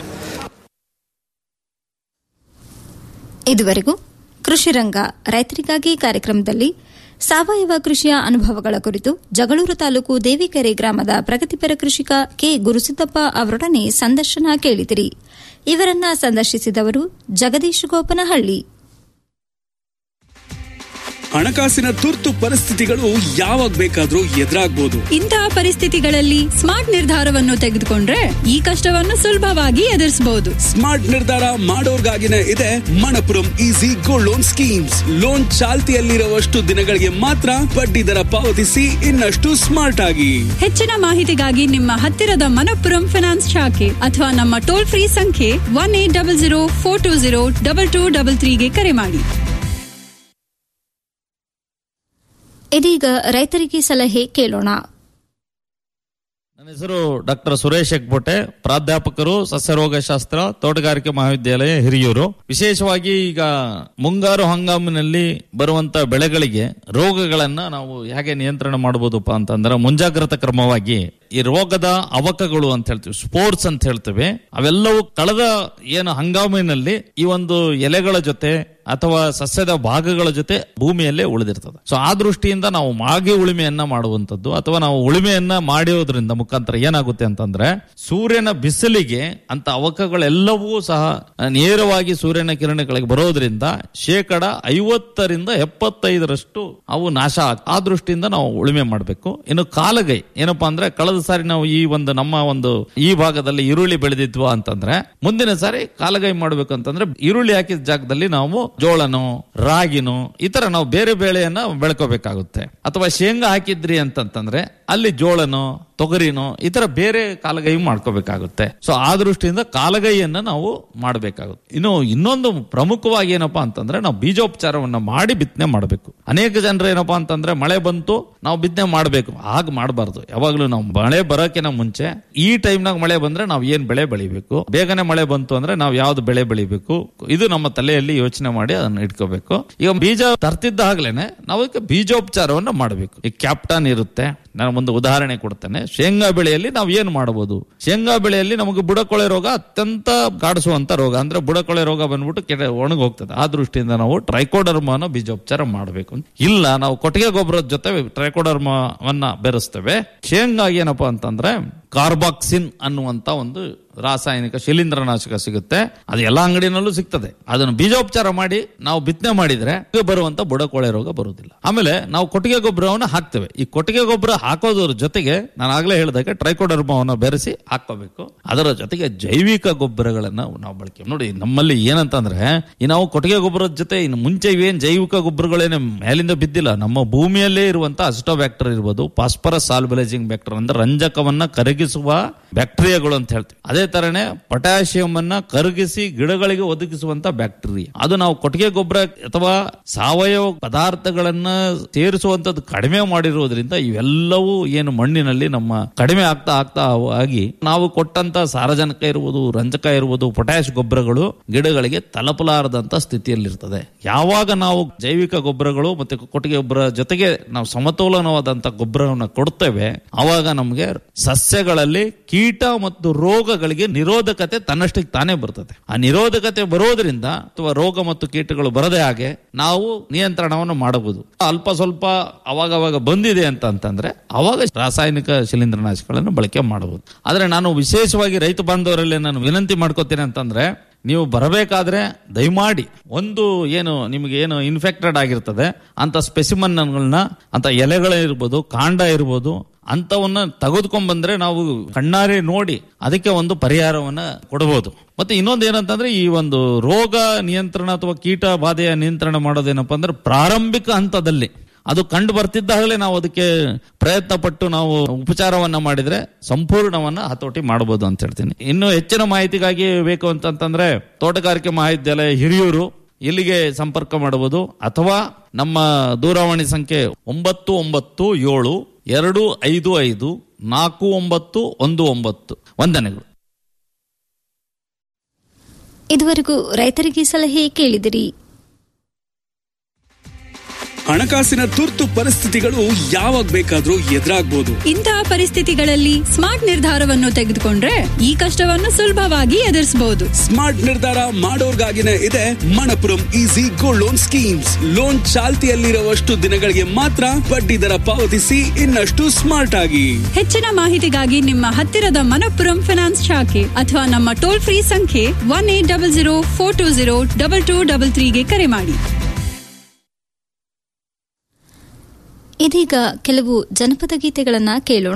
ಇದುವರೆಗೂ ಕೃಷಿ ರಂಗ ರೈತರಿಗಾಗಿ ಕಾರ್ಯಕ್ರಮದಲ್ಲಿ ಸಾವಯವ ಕೃಷಿಯ ಅನುಭವಗಳ ಕುರಿತು ಜಗಳೂರು ತಾಲೂಕು ದೇವಿಕೆರೆ ಗ್ರಾಮದ ಪ್ರಗತಿಪರ ಕೃಷಿಕ ಕೆ ಗುರುಸಿದ್ದಪ್ಪ ಅವರೊಡನೆ ಸಂದರ್ಶನ ಕೇಳಿದಿರಿ ಇವರನ್ನ ಸಂದರ್ಶಿಸಿದವರು ಜಗದೀಶ್ ಗೋಪನಹಳ್ಳಿ ಹಣಕಾಸಿನ ತುರ್ತು ಪರಿಸ್ಥಿತಿಗಳು ಯಾವಾಗ ಬೇಕಾದ್ರೂ ಎದುರಾಗ್ಬೋದು ಇಂತಹ ಪರಿಸ್ಥಿತಿಗಳಲ್ಲಿ ಸ್ಮಾರ್ಟ್ ನಿರ್ಧಾರವನ್ನು ತೆಗೆದುಕೊಂಡ್ರೆ ಈ ಕಷ್ಟವನ್ನು ಸುಲಭವಾಗಿ ಎದುರಿಸಬಹುದು ಸ್ಮಾರ್ಟ್ ನಿರ್ಧಾರ ಮಾಡೋರ್ಗಾಗಿನೇ ಇದೆ Manappuram easy gold loan schemes loan ಚಾಲ್ತಿಯಲ್ಲಿರುವಷ್ಟು ದಿನಗಳಿಗೆ ಮಾತ್ರ ಬಡ್ಡಿ ದರ ಪಾವತಿಸಿ ಇನ್ನಷ್ಟು ಸ್ಮಾರ್ಟ್ ಆಗಿ ಹೆಚ್ಚಿನ ಮಾಹಿತಿಗಾಗಿ ನಿಮ್ಮ ಹತ್ತಿರದ ಮನಪ್ಪುರಂ ಫಿನಾನ್ಸ್ ಶಾಖೆ ಅಥವಾ ನಮ್ಮ ಟೋಲ್ ಫ್ರೀ ಸಂಖ್ಯೆ one eight double zero four two zero double two double ತ್ರೀಗೆ ಕರೆ ಮಾಡಿ ಇದೀಗ ರೈತರಿಗೆ ಸಲಹೆ ಕೇಳೋಣ ನನ್ನ ಹೆಸರು ಡಾಕ್ಟರ್ ಸುರೇಶ್ ಹೆಗ್ಬೋಟೆ ಪ್ರಾಧ್ಯಾಪಕರು ಸಸ್ಯರೋಗಶಾಸ್ತ್ರ ತೋಟಗಾರಿಕೆ ಮಹಾವಿದ್ಯಾಲಯ ಹಿರಿಯೂರು ವಿಶೇಷವಾಗಿ ಈಗ ಮುಂಗಾರು ಹಂಗಾಮಿನಲ್ಲಿ ಬರುವಂತ ಬೆಳೆಗಳಿಗೆ ರೋಗಗಳನ್ನ ನಾವು ಹೇಗೆ ನಿಯಂತ್ರಣ ಮಾಡಬಹುದಪ್ಪ ಅಂತಂದ್ರೆ ಮುಂಜಾಗ್ರತಾ ಕ್ರಮವಾಗಿ ಈ ರೋಗದ ಅವಕಗಳು ಅಂತ ಹೇಳ್ತೀವಿ ಸ್ಪೋರ್ಟ್ಸ್ ಅಂತ ಹೇಳ್ತೇವೆ ಅವೆಲ್ಲವೂ ಕಳೆದ ಏನು ಹಂಗಾಮಿನಲ್ಲಿ ಈ ಒಂದು ಎಲೆಗಳ ಜೊತೆ ಅಥವಾ ಸಸ್ಯದ ಭಾಗಗಳ ಜೊತೆ ಭೂಮಿಯಲ್ಲೇ ಉಳಿದಿರ್ತದೆ ಸೊ ಆ ದೃಷ್ಟಿಯಿಂದ ನಾವು ಮಾಗಿ ಉಳಿಮೆಯನ್ನ ಮಾಡುವಂತದ್ದು ಅಥವಾ ನಾವು ಉಳಿಮೆಯನ್ನ ಮಾಡೋದ್ರಿಂದ ಮುಖಾಂತರ ಏನಾಗುತ್ತೆ ಅಂತಂದ್ರೆ ಸೂರ್ಯನ ಬಿಸಿಲಿಗೆ ಅಂತ ಅವಕಗಳೆಲ್ಲವೂ ಸಹ ನೇರವಾಗಿ ಸೂರ್ಯನ ಕಿರಣಗಳಿಗೆ ಬರೋದ್ರಿಂದ ಶೇಕಡ ಐವತ್ತರಿಂದ ಎಪ್ಪತ್ತೈದರಷ್ಟು ಅವು ನಾಶ ಆಗ್- ಆ ದೃಷ್ಟಿಯಿಂದ ನಾವು ಉಳಿಮೆ ಮಾಡಬೇಕು ಇನ್ನು ಕಾಲಗೈ ಏನಪ್ಪಾ ಅಂದ್ರೆ ಕಳೆದ ಸಾರಿ ನಾವು ಈ ಒಂದು ನಮ್ಮ ಒಂದು ಈ ಭಾಗದಲ್ಲಿ ಈರುಳ್ಳಿ ಬೆಳೆದಿದ್ವಾ ಅಂತಂದ್ರೆ ಮುಂದಿನ ಸಾರಿ ಕಾಲಗೈ ಮಾಡ್ಬೇಕು ಅಂತಂದ್ರೆ ಈರುಳ್ಳಿ ಹಾಕಿದ ಜಾಗದಲ್ಲಿ ನಾವು ಜೋಳನೋ ರಾಗಿನೋ ಈ ತರ ನಾವು ಬೇರೆ ಬೆಳೆಯನ್ನ ಬೆಳ್ಕೋಬೇಕಾಗುತ್ತೆ ಅಥವಾ ಶೇಂಗಾ ಹಾಕಿದ್ರಿ ಅಂತಂತಂದ್ರೆ ಅಲ್ಲಿ ಜೋಳನೋ ತೊಗರಿನೋ ಈ ತರ ಬೇರೆ ಕಾಲಗೈ ಮಾಡ್ಕೋಬೇಕಾಗುತ್ತೆ ಸೊ ಆ ದೃಷ್ಟಿಯಿಂದ ಕಾಲಗೈಯನ್ನ ನಾವು ಮಾಡಬೇಕಾಗುತ್ತೆ ಇನ್ನು ಇನ್ನೊಂದು ಪ್ರಮುಖವಾಗಿ ಏನಪ್ಪಾ ಅಂತಂದ್ರೆ ನಾವು ಬೀಜೋಪಚಾರವನ್ನ ಮಾಡಿ ಬಿತ್ತನೆ ಮಾಡಬೇಕು ಅನೇಕ ಜನರು ಏನಪ್ಪಾ ಅಂತಂದ್ರೆ ಮಳೆ ಬಂತು ನಾವು ಬಿತ್ತನೆ ಮಾಡಬೇಕು ಹಾಗೆ ಮಾಡಬಾರ್ದು ಯಾವಾಗ್ಲೂ ನಾವು ಮಳೆ ಬರೋಕಿನ ಮುಂಚೆ ಈ ಟೈಮ್ನಾಗ ಮಳೆ ಬಂದ್ರೆ ನಾವು ಏನ್ ಬೆಳೆ ಬೆಳಿಬೇಕು ಬೇಗನೆ ಮಳೆ ಬಂತು ಅಂದ್ರೆ ನಾವು ಯಾವ್ದು ಬೆಳೆ ಬೆಳಿಬೇಕು ಇದು ನಮ್ಮ ತಲೆಯಲ್ಲಿ ಯೋಚನೆ ಮಾಡಿ ಅದನ್ನ ಇಟ್ಕೋಬೇಕು ಈಗ ಬೀಜ ತರ್ತಿದ್ದಾಗ್ಲೇನೆ ನಾವು ಅದಕ್ಕೆ ಬೀಜೋಪಚಾರವನ್ನ ಮಾಡಬೇಕು ಈ ಕ್ಯಾಪ್ಟನ್ ಇರುತ್ತೆ ನಾನು ಒಂದು ಉದಾಹರಣೆ ಕೊಡ್ತೇನೆ ಶೇಂಗಾ ಬೆಳೆಯಲ್ಲಿ ನಾವು ಏನ್ ಮಾಡಬಹುದು ಶೇಂಗಾ ಬೆಳೆಯಲ್ಲಿ ನಮಗೆ ಬುಡಕೊಳೆ ರೋಗ ಅತ್ಯಂತ ಕಾಡಿಸುವಂತ ರೋಗ ಅಂದ್ರೆ ಬುಡಕೊಳೆ ರೋಗ ಬಂದ್ಬಿಟ್ಟು ಕೆಡ ಒಣಗಿ ಹೋಗ್ತದೆ ಆ ದೃಷ್ಟಿಯಿಂದ ನಾವು ಟ್ರೈಕೋಡರ್ಮನ ಬೀಜೋಪಚಾರ ಮಾಡಬೇಕು ಇಲ್ಲ ನಾವು ಕೊಟ್ಟಿಗೆ ಗೊಬ್ಬರದ ಜೊತೆ ಟ್ರೈಕೋಡರ್ಮವನ್ನ ಬೆರೆಸ್ತೇವೆ ಶೇಂಗಾ ಏನಪ್ಪಾ ಅಂತಂದ್ರೆ ಕಾರ್ಬಾಕ್ಸಿನ್ ಅನ್ನುವಂತ ಒಂದು ರಾಸಾಯನಿಕ ಶಿಲೀಂಧ್ರನಾಶಕ ಸಿಗುತ್ತೆ ಅದು ಎಲ್ಲ ಅಂಗಡಿನಲ್ಲೂ ಸಿಗ್ತದೆ ಅದನ್ನು ಬೀಜೋಪಚಾರ ಮಾಡಿ ನಾವು ಬಿತ್ತನೆ ಮಾಡಿದ್ರೆ ಬರುವಂತ ಬುಡಕೊಳೆ ರೋಗ ಬರುವುದಿಲ್ಲ ಆಮೇಲೆ ನಾವು ಕೊಟ್ಟಿಗೆ ಗೊಬ್ಬರವನ್ನು ಹಾಕ್ತೇವೆ ಈ ಕೊಟ್ಟಿಗೆ ಗೊಬ್ಬರ ಹಾಕೋದ್ರ ಜೊತೆಗೆ ನಾನು ಆಗ್ಲೇ ಹೇಳಿದಾಗೆ ಟ್ರೈಕೋಡರ್ಮವನ್ನು ಬೆರೆಸಿ ಹಾಕೋಬೇಕು ಅದರ ಜೊತೆಗೆ ಜೈವಿಕ ಗೊಬ್ಬರಗಳನ್ನ ನಾವು ಬಳಕೆ ನೋಡಿ ನಮ್ಮಲ್ಲಿ ಏನಂತಂದ್ರೆ ಈ ನಾವು ಕೊಟ್ಟಿಗೆ ಗೊಬ್ಬರದ ಜೊತೆ ಇನ್ನು ಮುಂಚೆ ಇವೇನ್ ಜೈವಿಕ ಗೊಬ್ಬರಗಳೇನೆ ಮೇಲಿಂದ ಬಿದ್ದಿಲ್ಲ ನಮ್ಮ ಭೂಮಿಯಲ್ಲೇ ಇರುವಂತ ಅಸ್ಟೋಬ್ಯಾಕ್ಟರ್ ಇರ್ಬೋದು ಫಾಸ್ಫರಸ್ ಸಾಲ್ಬಲೈಸಿಂಗ್ ಬ್ಯಾಕ್ಟರ್ ಅಂದ್ರೆ ರಂಜಕವನ್ನ ಕರಗಿಸುವ ಬ್ಯಾಕ್ಟೀರಿಯಾಗಳು ಅಂತ ಹೇಳ್ತೀವಿ ಅದೇ ತರನೇ ಪೊಟ್ಯಾಷಿಯಂ ಅನ್ನ ಕರಗಿಸಿ ಗಿಡಗಳಿಗೆ ಒದಗಿಸುವಂತ ಬ್ಯಾಕ್ಟೀರಿಯಾ ಅದು ನಾವು ಕೊಟ್ಟಿಗೆ ಗೊಬ್ಬರ ಅಥವಾ ಸಾವಯವ ಪದಾರ್ಥಗಳನ್ನ ಸೇರಿಸುವಂತದ್ದು ಕಡಿಮೆ ಮಾಡಿರುವುದರಿಂದ ಇವೆಲ್ಲವೂ ಏನು ಮಣ್ಣಿನಲ್ಲಿ ನಮ್ಮ ಕಡಿಮೆ ಆಗ್ತಾ ಆಗ್ತಾ ಆಗಿ ನಾವು ಕೊಟ್ಟಂತ ಸಾರಜನಕ ಇರುವುದು ರಂಜಕ ಇರುವುದು ಪೊಟ್ಯಾಶ್ ಗೊಬ್ಬರಗಳು ಗಿಡಗಳಿಗೆ ತಲುಪಲಾರದಂತ ಸ್ಥಿತಿಯಲ್ಲಿರ್ತದೆ ಯಾವಾಗ ನಾವು ಜೈವಿಕ ಗೊಬ್ಬರಗಳು ಮತ್ತೆ ಕೊಟ್ಟಿಗೆ ಗೊಬ್ಬರ ಜೊತೆಗೆ ನಾವು ಸಮತೋಲನವಾದಂತ ಗೊಬ್ಬರವನ್ನು ಕೊಡ್ತೇವೆ ಅವಾಗ ನಮಗೆ ಸಸ್ಯಗಳಲ್ಲಿ ಕೀಟ ಮತ್ತು ರೋಗಗಳಿಗೆ ನಿರೋಧಕತೆ ತನ್ನಷ್ಟಕ್ಕೆ ತಾನೇ ಬರ್ತದೆ ಆ ನಿರೋಧಕತೆ ಬರೋದ್ರಿಂದ ಅಥವಾ ರೋಗ ಮತ್ತು ಕೀಟಗಳು ಬರದೇ ಹಾಗೆ ನಾವು ನಿಯಂತ್ರಣವನ್ನು ಮಾಡಬಹುದು ಅಲ್ಪ ಸ್ವಲ್ಪ ಅವಾಗವಾಗ ಬಂದಿದೆ ಅಂತ ಅಂತಂದ್ರೆ ಅವಾಗ ರಾಸಾಯನಿಕ ಶಿಲೀಂಧ್ರನಾಶಕಗಳನ್ನು ಬಳಕೆ ಮಾಡಬಹುದು ಆದ್ರೆ ನಾನು ವಿಶೇಷವಾಗಿ ರೈತ ಬಾಂಧವರಲ್ಲಿ ನಾನು ವಿನಂತಿ ಮಾಡ್ಕೋತೀನಿ ಅಂತಂದ್ರೆ ನೀವು ಬರಬೇಕಾದ್ರೆ ದಯಮಾಡಿ ಒಂದು ಏನು ನಿಮಗೆ ಏನು ಇನ್ಫೆಕ್ಟೆಡ್ ಆಗಿರ್ತದೆ ಅಂತ ಸ್ಪೆಸಿಮನ್ಗಳನ್ನ ಅಂತ ಎಲೆಗಳಿರ್ಬೋದು ಕಾಂಡ ಇರ್ಬೋದು ಅಂತವನ್ನ ತೆಗೆದುಕೊಂಡ್ ಬಂದ್ರೆ ನಾವು ಕಣ್ಣಾರೆ ನೋಡಿ ಅದಕ್ಕೆ ಒಂದು ಪರಿಹಾರವನ್ನ ಕೊಡಬಹುದು ಮತ್ತೆ ಇನ್ನೊಂದು ಏನಂತಂದ್ರೆ ಈ ಒಂದು ರೋಗ ನಿಯಂತ್ರಣ ಅಥವಾ ಕೀಟ ಬಾಧೆಯ ನಿಯಂತ್ರಣ ಮಾಡೋದೇನಪ್ಪ ಅಂದ್ರೆ ಪ್ರಾರಂಭಿಕ ಹಂತದಲ್ಲಿ ಅದು ಕಂಡು ಬರ್ತಿದ್ದಾಗಲೇ ನಾವು ಅದಕ್ಕೆ ಪ್ರಯತ್ನ ಪಟ್ಟು ನಾವು ಉಪಚಾರವನ್ನ ಮಾಡಿದ್ರೆ ಸಂಪೂರ್ಣವನ್ನ ಹತೋಟಿ ಮಾಡಬಹುದು ಅಂತ ಹೇಳ್ತೀನಿ ಇನ್ನು ಹೆಚ್ಚಿನ ಮಾಹಿತಿಗಾಗಿ ಬೇಕು ಅಂತಂತಂದ್ರೆ ತೋಟಗಾರಿಕೆ ಮಹಾವಿದ್ಯಾಲಯ ಹಿರಿಯೂರು ಇಲ್ಲಿಗೆ ಸಂಪರ್ಕ ಮಾಡಬಹುದು ಅಥವಾ ನಮ್ಮ ದೂರವಾಣಿ ಸಂಖ್ಯೆ ಒಂಬತ್ತು ಒಂಬತ್ತು ಏಳು ಎರಡು ಐದು ಐದು ನಾಲ್ಕು ಒಂಬತ್ತು ಒಂದು ಒಂಬತ್ತು ವಂದನೆಗಳು ಇದುವರೆಗೂ ರೈತರಿಗೆ ಸಲಹೆ ಕೇಳಿದಿರಿ ಹಣಕಾಸಿನ ತುರ್ತು ಪರಿಸ್ಥಿತಿಗಳು ಯಾವಾಗ ಬೇಕಾದ್ರೂ ಎದುರಾಗ್ಬೋದು ಇಂತಹ ಪರಿಸ್ಥಿತಿಗಳಲ್ಲಿ ಸ್ಮಾರ್ಟ್ ನಿರ್ಧಾರವನ್ನು ತೆಗೆದುಕೊಂಡ್ರೆ ಈ ಕಷ್ಟವನ್ನು ಸುಲಭವಾಗಿ ಎದುರಿಸಬಹುದು ಸ್ಮಾರ್ಟ್ ನಿರ್ಧಾರ ಮಾಡೋರ್ಗಾಗಿನೇ ಇದೆ Manappuram easy gold loan schemes loan ಚಾಲ್ತಿಯಲ್ಲಿರುವಷ್ಟು ದಿನಗಳಿಗೆ ಮಾತ್ರ ಬಡ್ಡಿ ದರ ಪಾವತಿಸಿ ಇನ್ನಷ್ಟು ಸ್ಮಾರ್ಟ್ ಆಗಿ ಹೆಚ್ಚಿನ ಮಾಹಿತಿಗಾಗಿ ನಿಮ್ಮ ಹತ್ತಿರದ ಮನಪ್ಪುರಂ ಫಿನಾನ್ಸ್ ಶಾಖೆ ಅಥವಾ ನಮ್ಮ ಟೋಲ್ ಫ್ರೀ ಸಂಖ್ಯೆ one eight double zero four two zero double two double ತ್ರೀಗೆ ಕರೆ ಮಾಡಿ ಇದೀಗ ಕೆಲವು ಜನಪದ ಗೀತೆಗಳನ್ನ ಕೇಳೋಣ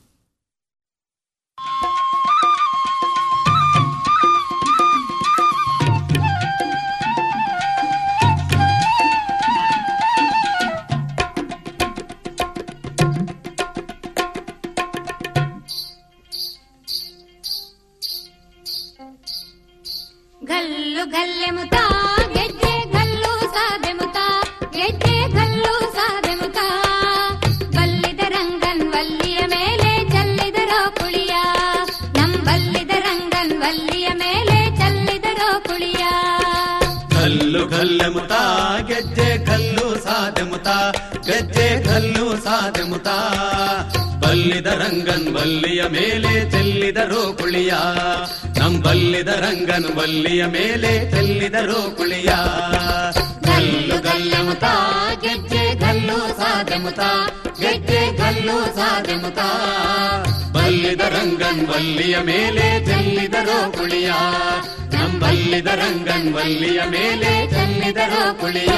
ಗಲ್ಲು ಗಲ್ಲೆ ಮುತ ಗೆಜ್ಜೆ ಗಲ್ಲು ಸಾದೆ ಮುತ ಗೆಜ್ಜೆ ಗಲ್ಲು ಸಾದೆ ಮುತ ಬಲ್ಲಿದ ರಂಗನ್ ವಲ್ಲಿಯ ಮೇಲೆ ಚಲ್ಲಿದರೋ ಕುಳಿಯ ನಮ್ ಬಲ್ಲಿದ ರಂಗನ್ ವಲ್ಲಿಯ ಮೇಲೆ ಚಲ್ಲಿದರೋ ಕುಳಿಯ ಕಲ್ಲು ಕಲ್ಲು ಮುತ ಗೆಜ್ಜೆ ಕಲ್ಲು ಸಾದೆ ಮುತ ಗೆಜ್ಜೆ ಕಲ್ಲು ಸಾದೆ ಮುತ ಬಲ್ಲಿದ ರಂಗನ್ ಬಲ್ಲಿಯ ಮೇಲೆ ಚೆಲ್ಲಿದರು ಕುಳಿಯ ನಮ್ ಬಲ್ಲಿದ ರಂಗನ್ ಬಲ್ಲಿಯ ಮೇಲೆ ಚೆಲ್ಲಿದರು ಕುಳಿಯ ಕಲ್ಲು ಕಲ್ಲು ಮುತ ಗೆಜ್ಜೆ ಕಲ್ಲು ಸಾದೆ ಮುತ ಗೆಜ್ಜೆ ಕಲ್ಲು ಸಾದೆ ಮುತ ಬಲ್ಲಿದ ರಂಗನ್ ಬಲ್ಲಿಯ ಮೇಲೆ ಚೆಲ್ಲಿದರು ಕುಳಿಯ ನಮ್ ಬಲ್ಲಿದ ರಂಗನ್ ಬಲ್ಲಿಯ ಮೇಲೆ ಚೆಲ್ಲಿದರು ಕುಳಿಯ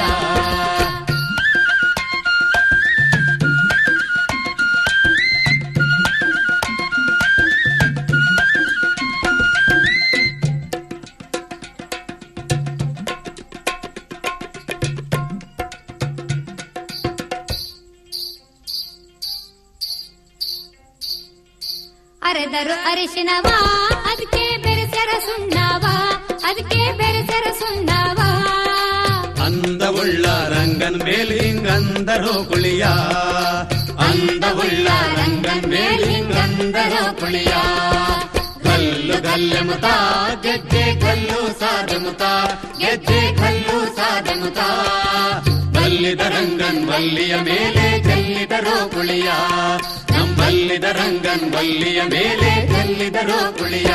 ಅರೆದರು ಅರಿಶಿನವ ಅದಕ್ಕೆ ಬೆರೆಸರ ಸುಣ್ಣವ ಅದಕ್ಕೆ ಬೆರೆಸರ ಸುಣ್ಣವ అందవుళ్ళ రంగన్ మేలింగందరో కుళియ అందవుళ్ళ రంగన్ మేలింగందరో కుళియ కల్లు గల్లెముత ಗೆಜ್ಜೆ ಕಲ್ಲು ಸಾದೆముత ಗೆಜ್ಜೆ ಕಲ್ಲು ಸಾದೆముತ ಬಲ್ಲಿದ ರಂಗನ್ ಬಲ್ಲಿಯ ಮೇಲೆ ಚೆಲ್ಲಿದರೋ ಕುಳಿಯ ನಮ್ ಬಲ್ಲಿದ ರಂಗನ್ ಬಲ್ಲಿಯ ಮೇಲೆ ಚೆಲ್ಲಿದರೋ ಕುಳಿಯ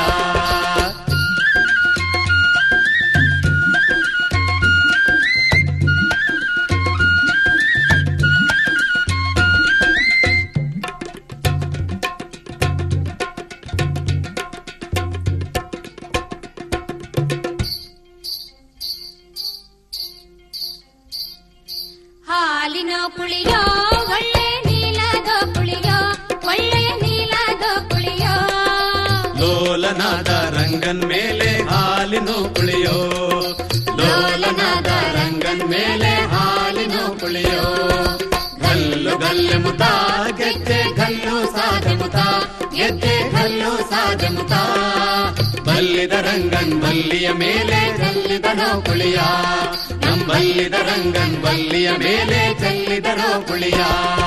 ಹಾಲಿನ ಕುಳಿಯೋ ಒಳ್ಳೆ ನೀಲದ ಕುಳಿಯೋ ಒಳ್ಳೆ ನೀಲದ ಕುಳಿಯೋ ಲೋಲನಾದ ರಂಗನ್ ಮೇಲೆ ಹಾಲಿನ ಕುಳಿಯೋ ಲೋಲನಾದ ರಂಗನ್ ಮೇಲೆ ಹಾಲಿನ ಕುಳಿಯೋ ಗಲ್ಲು ಗಲ್ಲು ಮುತ ಗೆಜ್ಜೆ ಗಲ್ಲು ಸಾದ ಮುತ ಗೆಜ್ಜೆ ಗಲ್ಲು ಸಾದ ಮುತ ಬಲ್ಲಿದ ರಂಗನ್ ಬಲ್ಲಿಯ ಮೇಲೆ ಚೆಲ್ಲಿದನೋ ಕುಳಿಯ ನಮ್ ಬಲ್ಲಿದ ರಂಗನ್ ಬಲ್ಲಿಯ ಮೇಲೆ ಚೆಲ್ಲಿದನೋ ಕುಳಿಯ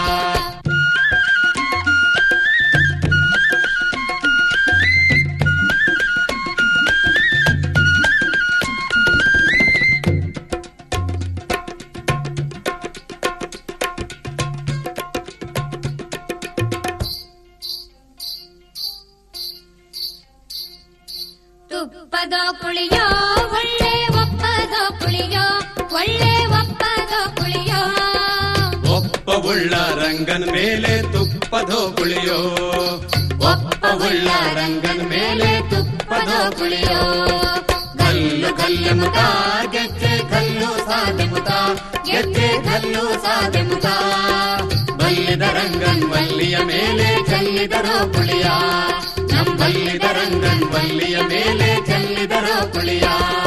ತುಪ್ಪದ ಕುಳಿಯೋ ಒಳ್ಳೆ ಒಪ್ಪದ ಕುಳಿಯೋ ಒಳ್ಳೆ ಒಪ್ಪದ ಕುಳಿಯೋ ಒಪ್ಪವುಳ್ಳ ರಂಗನ್ ಮೇಲೆ ತುಪ್ಪದೋ ಕುಳಿಯೋ ಒಪ್ಪವುಳ್ಳ ರಂಗನ್ ಮೇಲೆ ತುಪ್ಪದೋ ಕುಳಿಯೋ ಕಲ್ಲು ಕಲ್ಲು ಮುತ ಗೆಜ್ಜೆ ಕಲ್ಲು ಸಾದೆ ಮುತ ಗೆಜ್ಜೆ ಕಲ್ಲು ಸಾದೆ ಮುತ ಬಲ್ಲಿದ ರಂಗನ್ ಬಲ್ಲಿಯ ಮೇಲೆ ಚೆಲ್ಲಿದರೋ ಕುಳಿಯ ನಮ್ ಬಲ್ಲಿದ ರಂಗನ್ ಬಲ್ಲಿಯ ಮೇಲೆ ಚೆಲ್ಲಿದರೋ ಕುಳಿಯ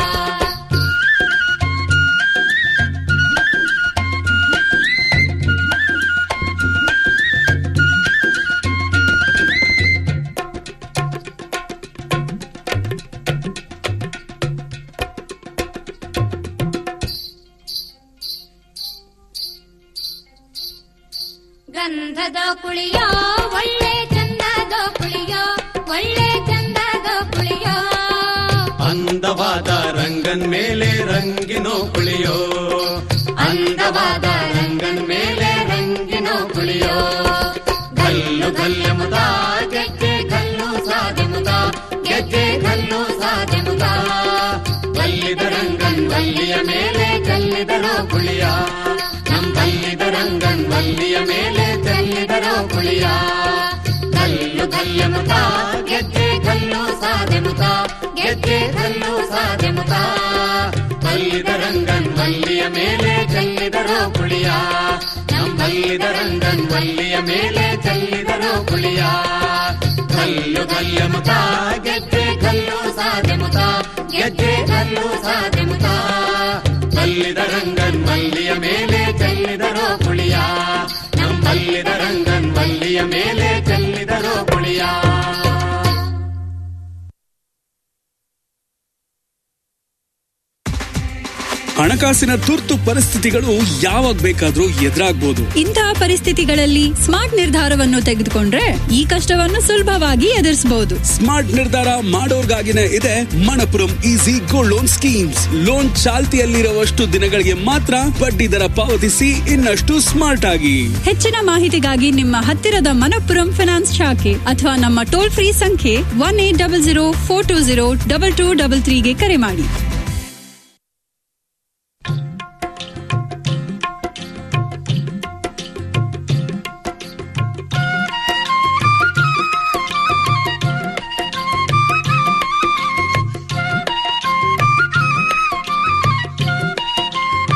ಗಂಧದ ಕುಳಿಯೋ ಒಳ್ಳೆ ಚಂದದ ಕುಳಿಯೋ ಒಳ್ಳೆ ಚಂದದ ಕುಳಿಯೋ అందవాದ ರಂಗನ್ ಮೇಲೆ ರಂಗಿನೋ ಕುಳಿಯೋ అందವಾದ ರಂಗನ್ ಮೇಲೆ ಚೆಲ್ಲಿದರೋ ಕುಳಿಯ ನಮ್ ಬಲ್ಲಿದ ರಂಗನ್ ಬಲ್ಲಿಯ ಮೇಲೆ ಚೆಲ್ಲಿದರೋ ಕುಳಿಯ ಕಲ್ಲು ಕಲ್ಲು ಮುತ ಗೆಜ್ಜೆ ಕಲ್ಲು ಸಾದೆ ಮುತ ಗೆಜ್ಜೆ ಕಲ್ಲು ಸಾದೆ ಮುತ ಬಲ್ಲಿದ ರಂಗನ್ ಬಲ್ಲಿಯ ಮೇಲೆ ಚೆಲ್ಲಿದರೋ ಕುಳಿಯ ನಮ್ ಬಲ್ಲಿದ ರಂಗನ್ ಬಲ್ಲಿಯ ಮೇಲೆ ಚೆಲ್ಲಿದರೋ ಕುಳಿಯ ಕಲ್ಲು ಕಲ್ಲು ಮುತ ಗೆಜ್ಜೆ ಕಲ್ಲು ಸಾದೆ ಮುತ ಗೆಜ್ಜೆ ಕಲ್ಲು ಸಾದೆ ಮುತ ಬಲ್ಲಿದ ರಂಗನ್ ಬಲ್ಲಿಯ ಮೇಲೆ ಚೆಲ್ಲಿದರೋ ಕುಳಿಯ ನಮ್ ಬಲ್ಲಿದ ರಂಗನ್ ಬಲ್ಲಿಯ ಮೇಲೆ ಚೆಲ್ಲಿದರೋ ಕುಳಿಯ ಹಣಕಾಸಿನ ತುರ್ತು ಪರಿಸ್ಥಿತಿಗಳು ಯಾವಾಗ ಬೇಕಾದ್ರೂ ಎದುರಾಗ್ಬೋದು ಇಂತಹ ಪರಿಸ್ಥಿತಿಗಳಲ್ಲಿ ಸ್ಮಾರ್ಟ್ ನಿರ್ಧಾರವನ್ನು ತೆಗೆದುಕೊಂಡ್ರೆ ಈ ಕಷ್ಟವನ್ನು ಸುಲಭವಾಗಿ ಎದುರಿಸಬಹುದು ಸ್ಮಾರ್ಟ್ ನಿರ್ಧಾರ ಮಾಡೋರ್ಗಾಗಿನೇ ಇದೆ Manappuram easy gold loan schemes loan ಚಾಲ್ತಿಯಲ್ಲಿರುವಷ್ಟು ದಿನಗಳಿಗೆ ಮಾತ್ರ ಬಡ್ಡಿ ದರ ಪಾವತಿಸಿ ಇನ್ನಷ್ಟು ಸ್ಮಾರ್ಟ್ ಆಗಿ ಹೆಚ್ಚಿನ ಮಾಹಿತಿಗಾಗಿ ನಿಮ್ಮ ಹತ್ತಿರದ ಮನಪ್ಪುರಂ ಫಿನಾನ್ಸ್ ಶಾಖೆ ಅಥವಾ ನಮ್ಮ ಟೋಲ್ ಫ್ರೀ ಸಂಖ್ಯೆ one eight double zero four two zero double two double ತ್ರೀಗೆ ಕರೆ ಮಾಡಿ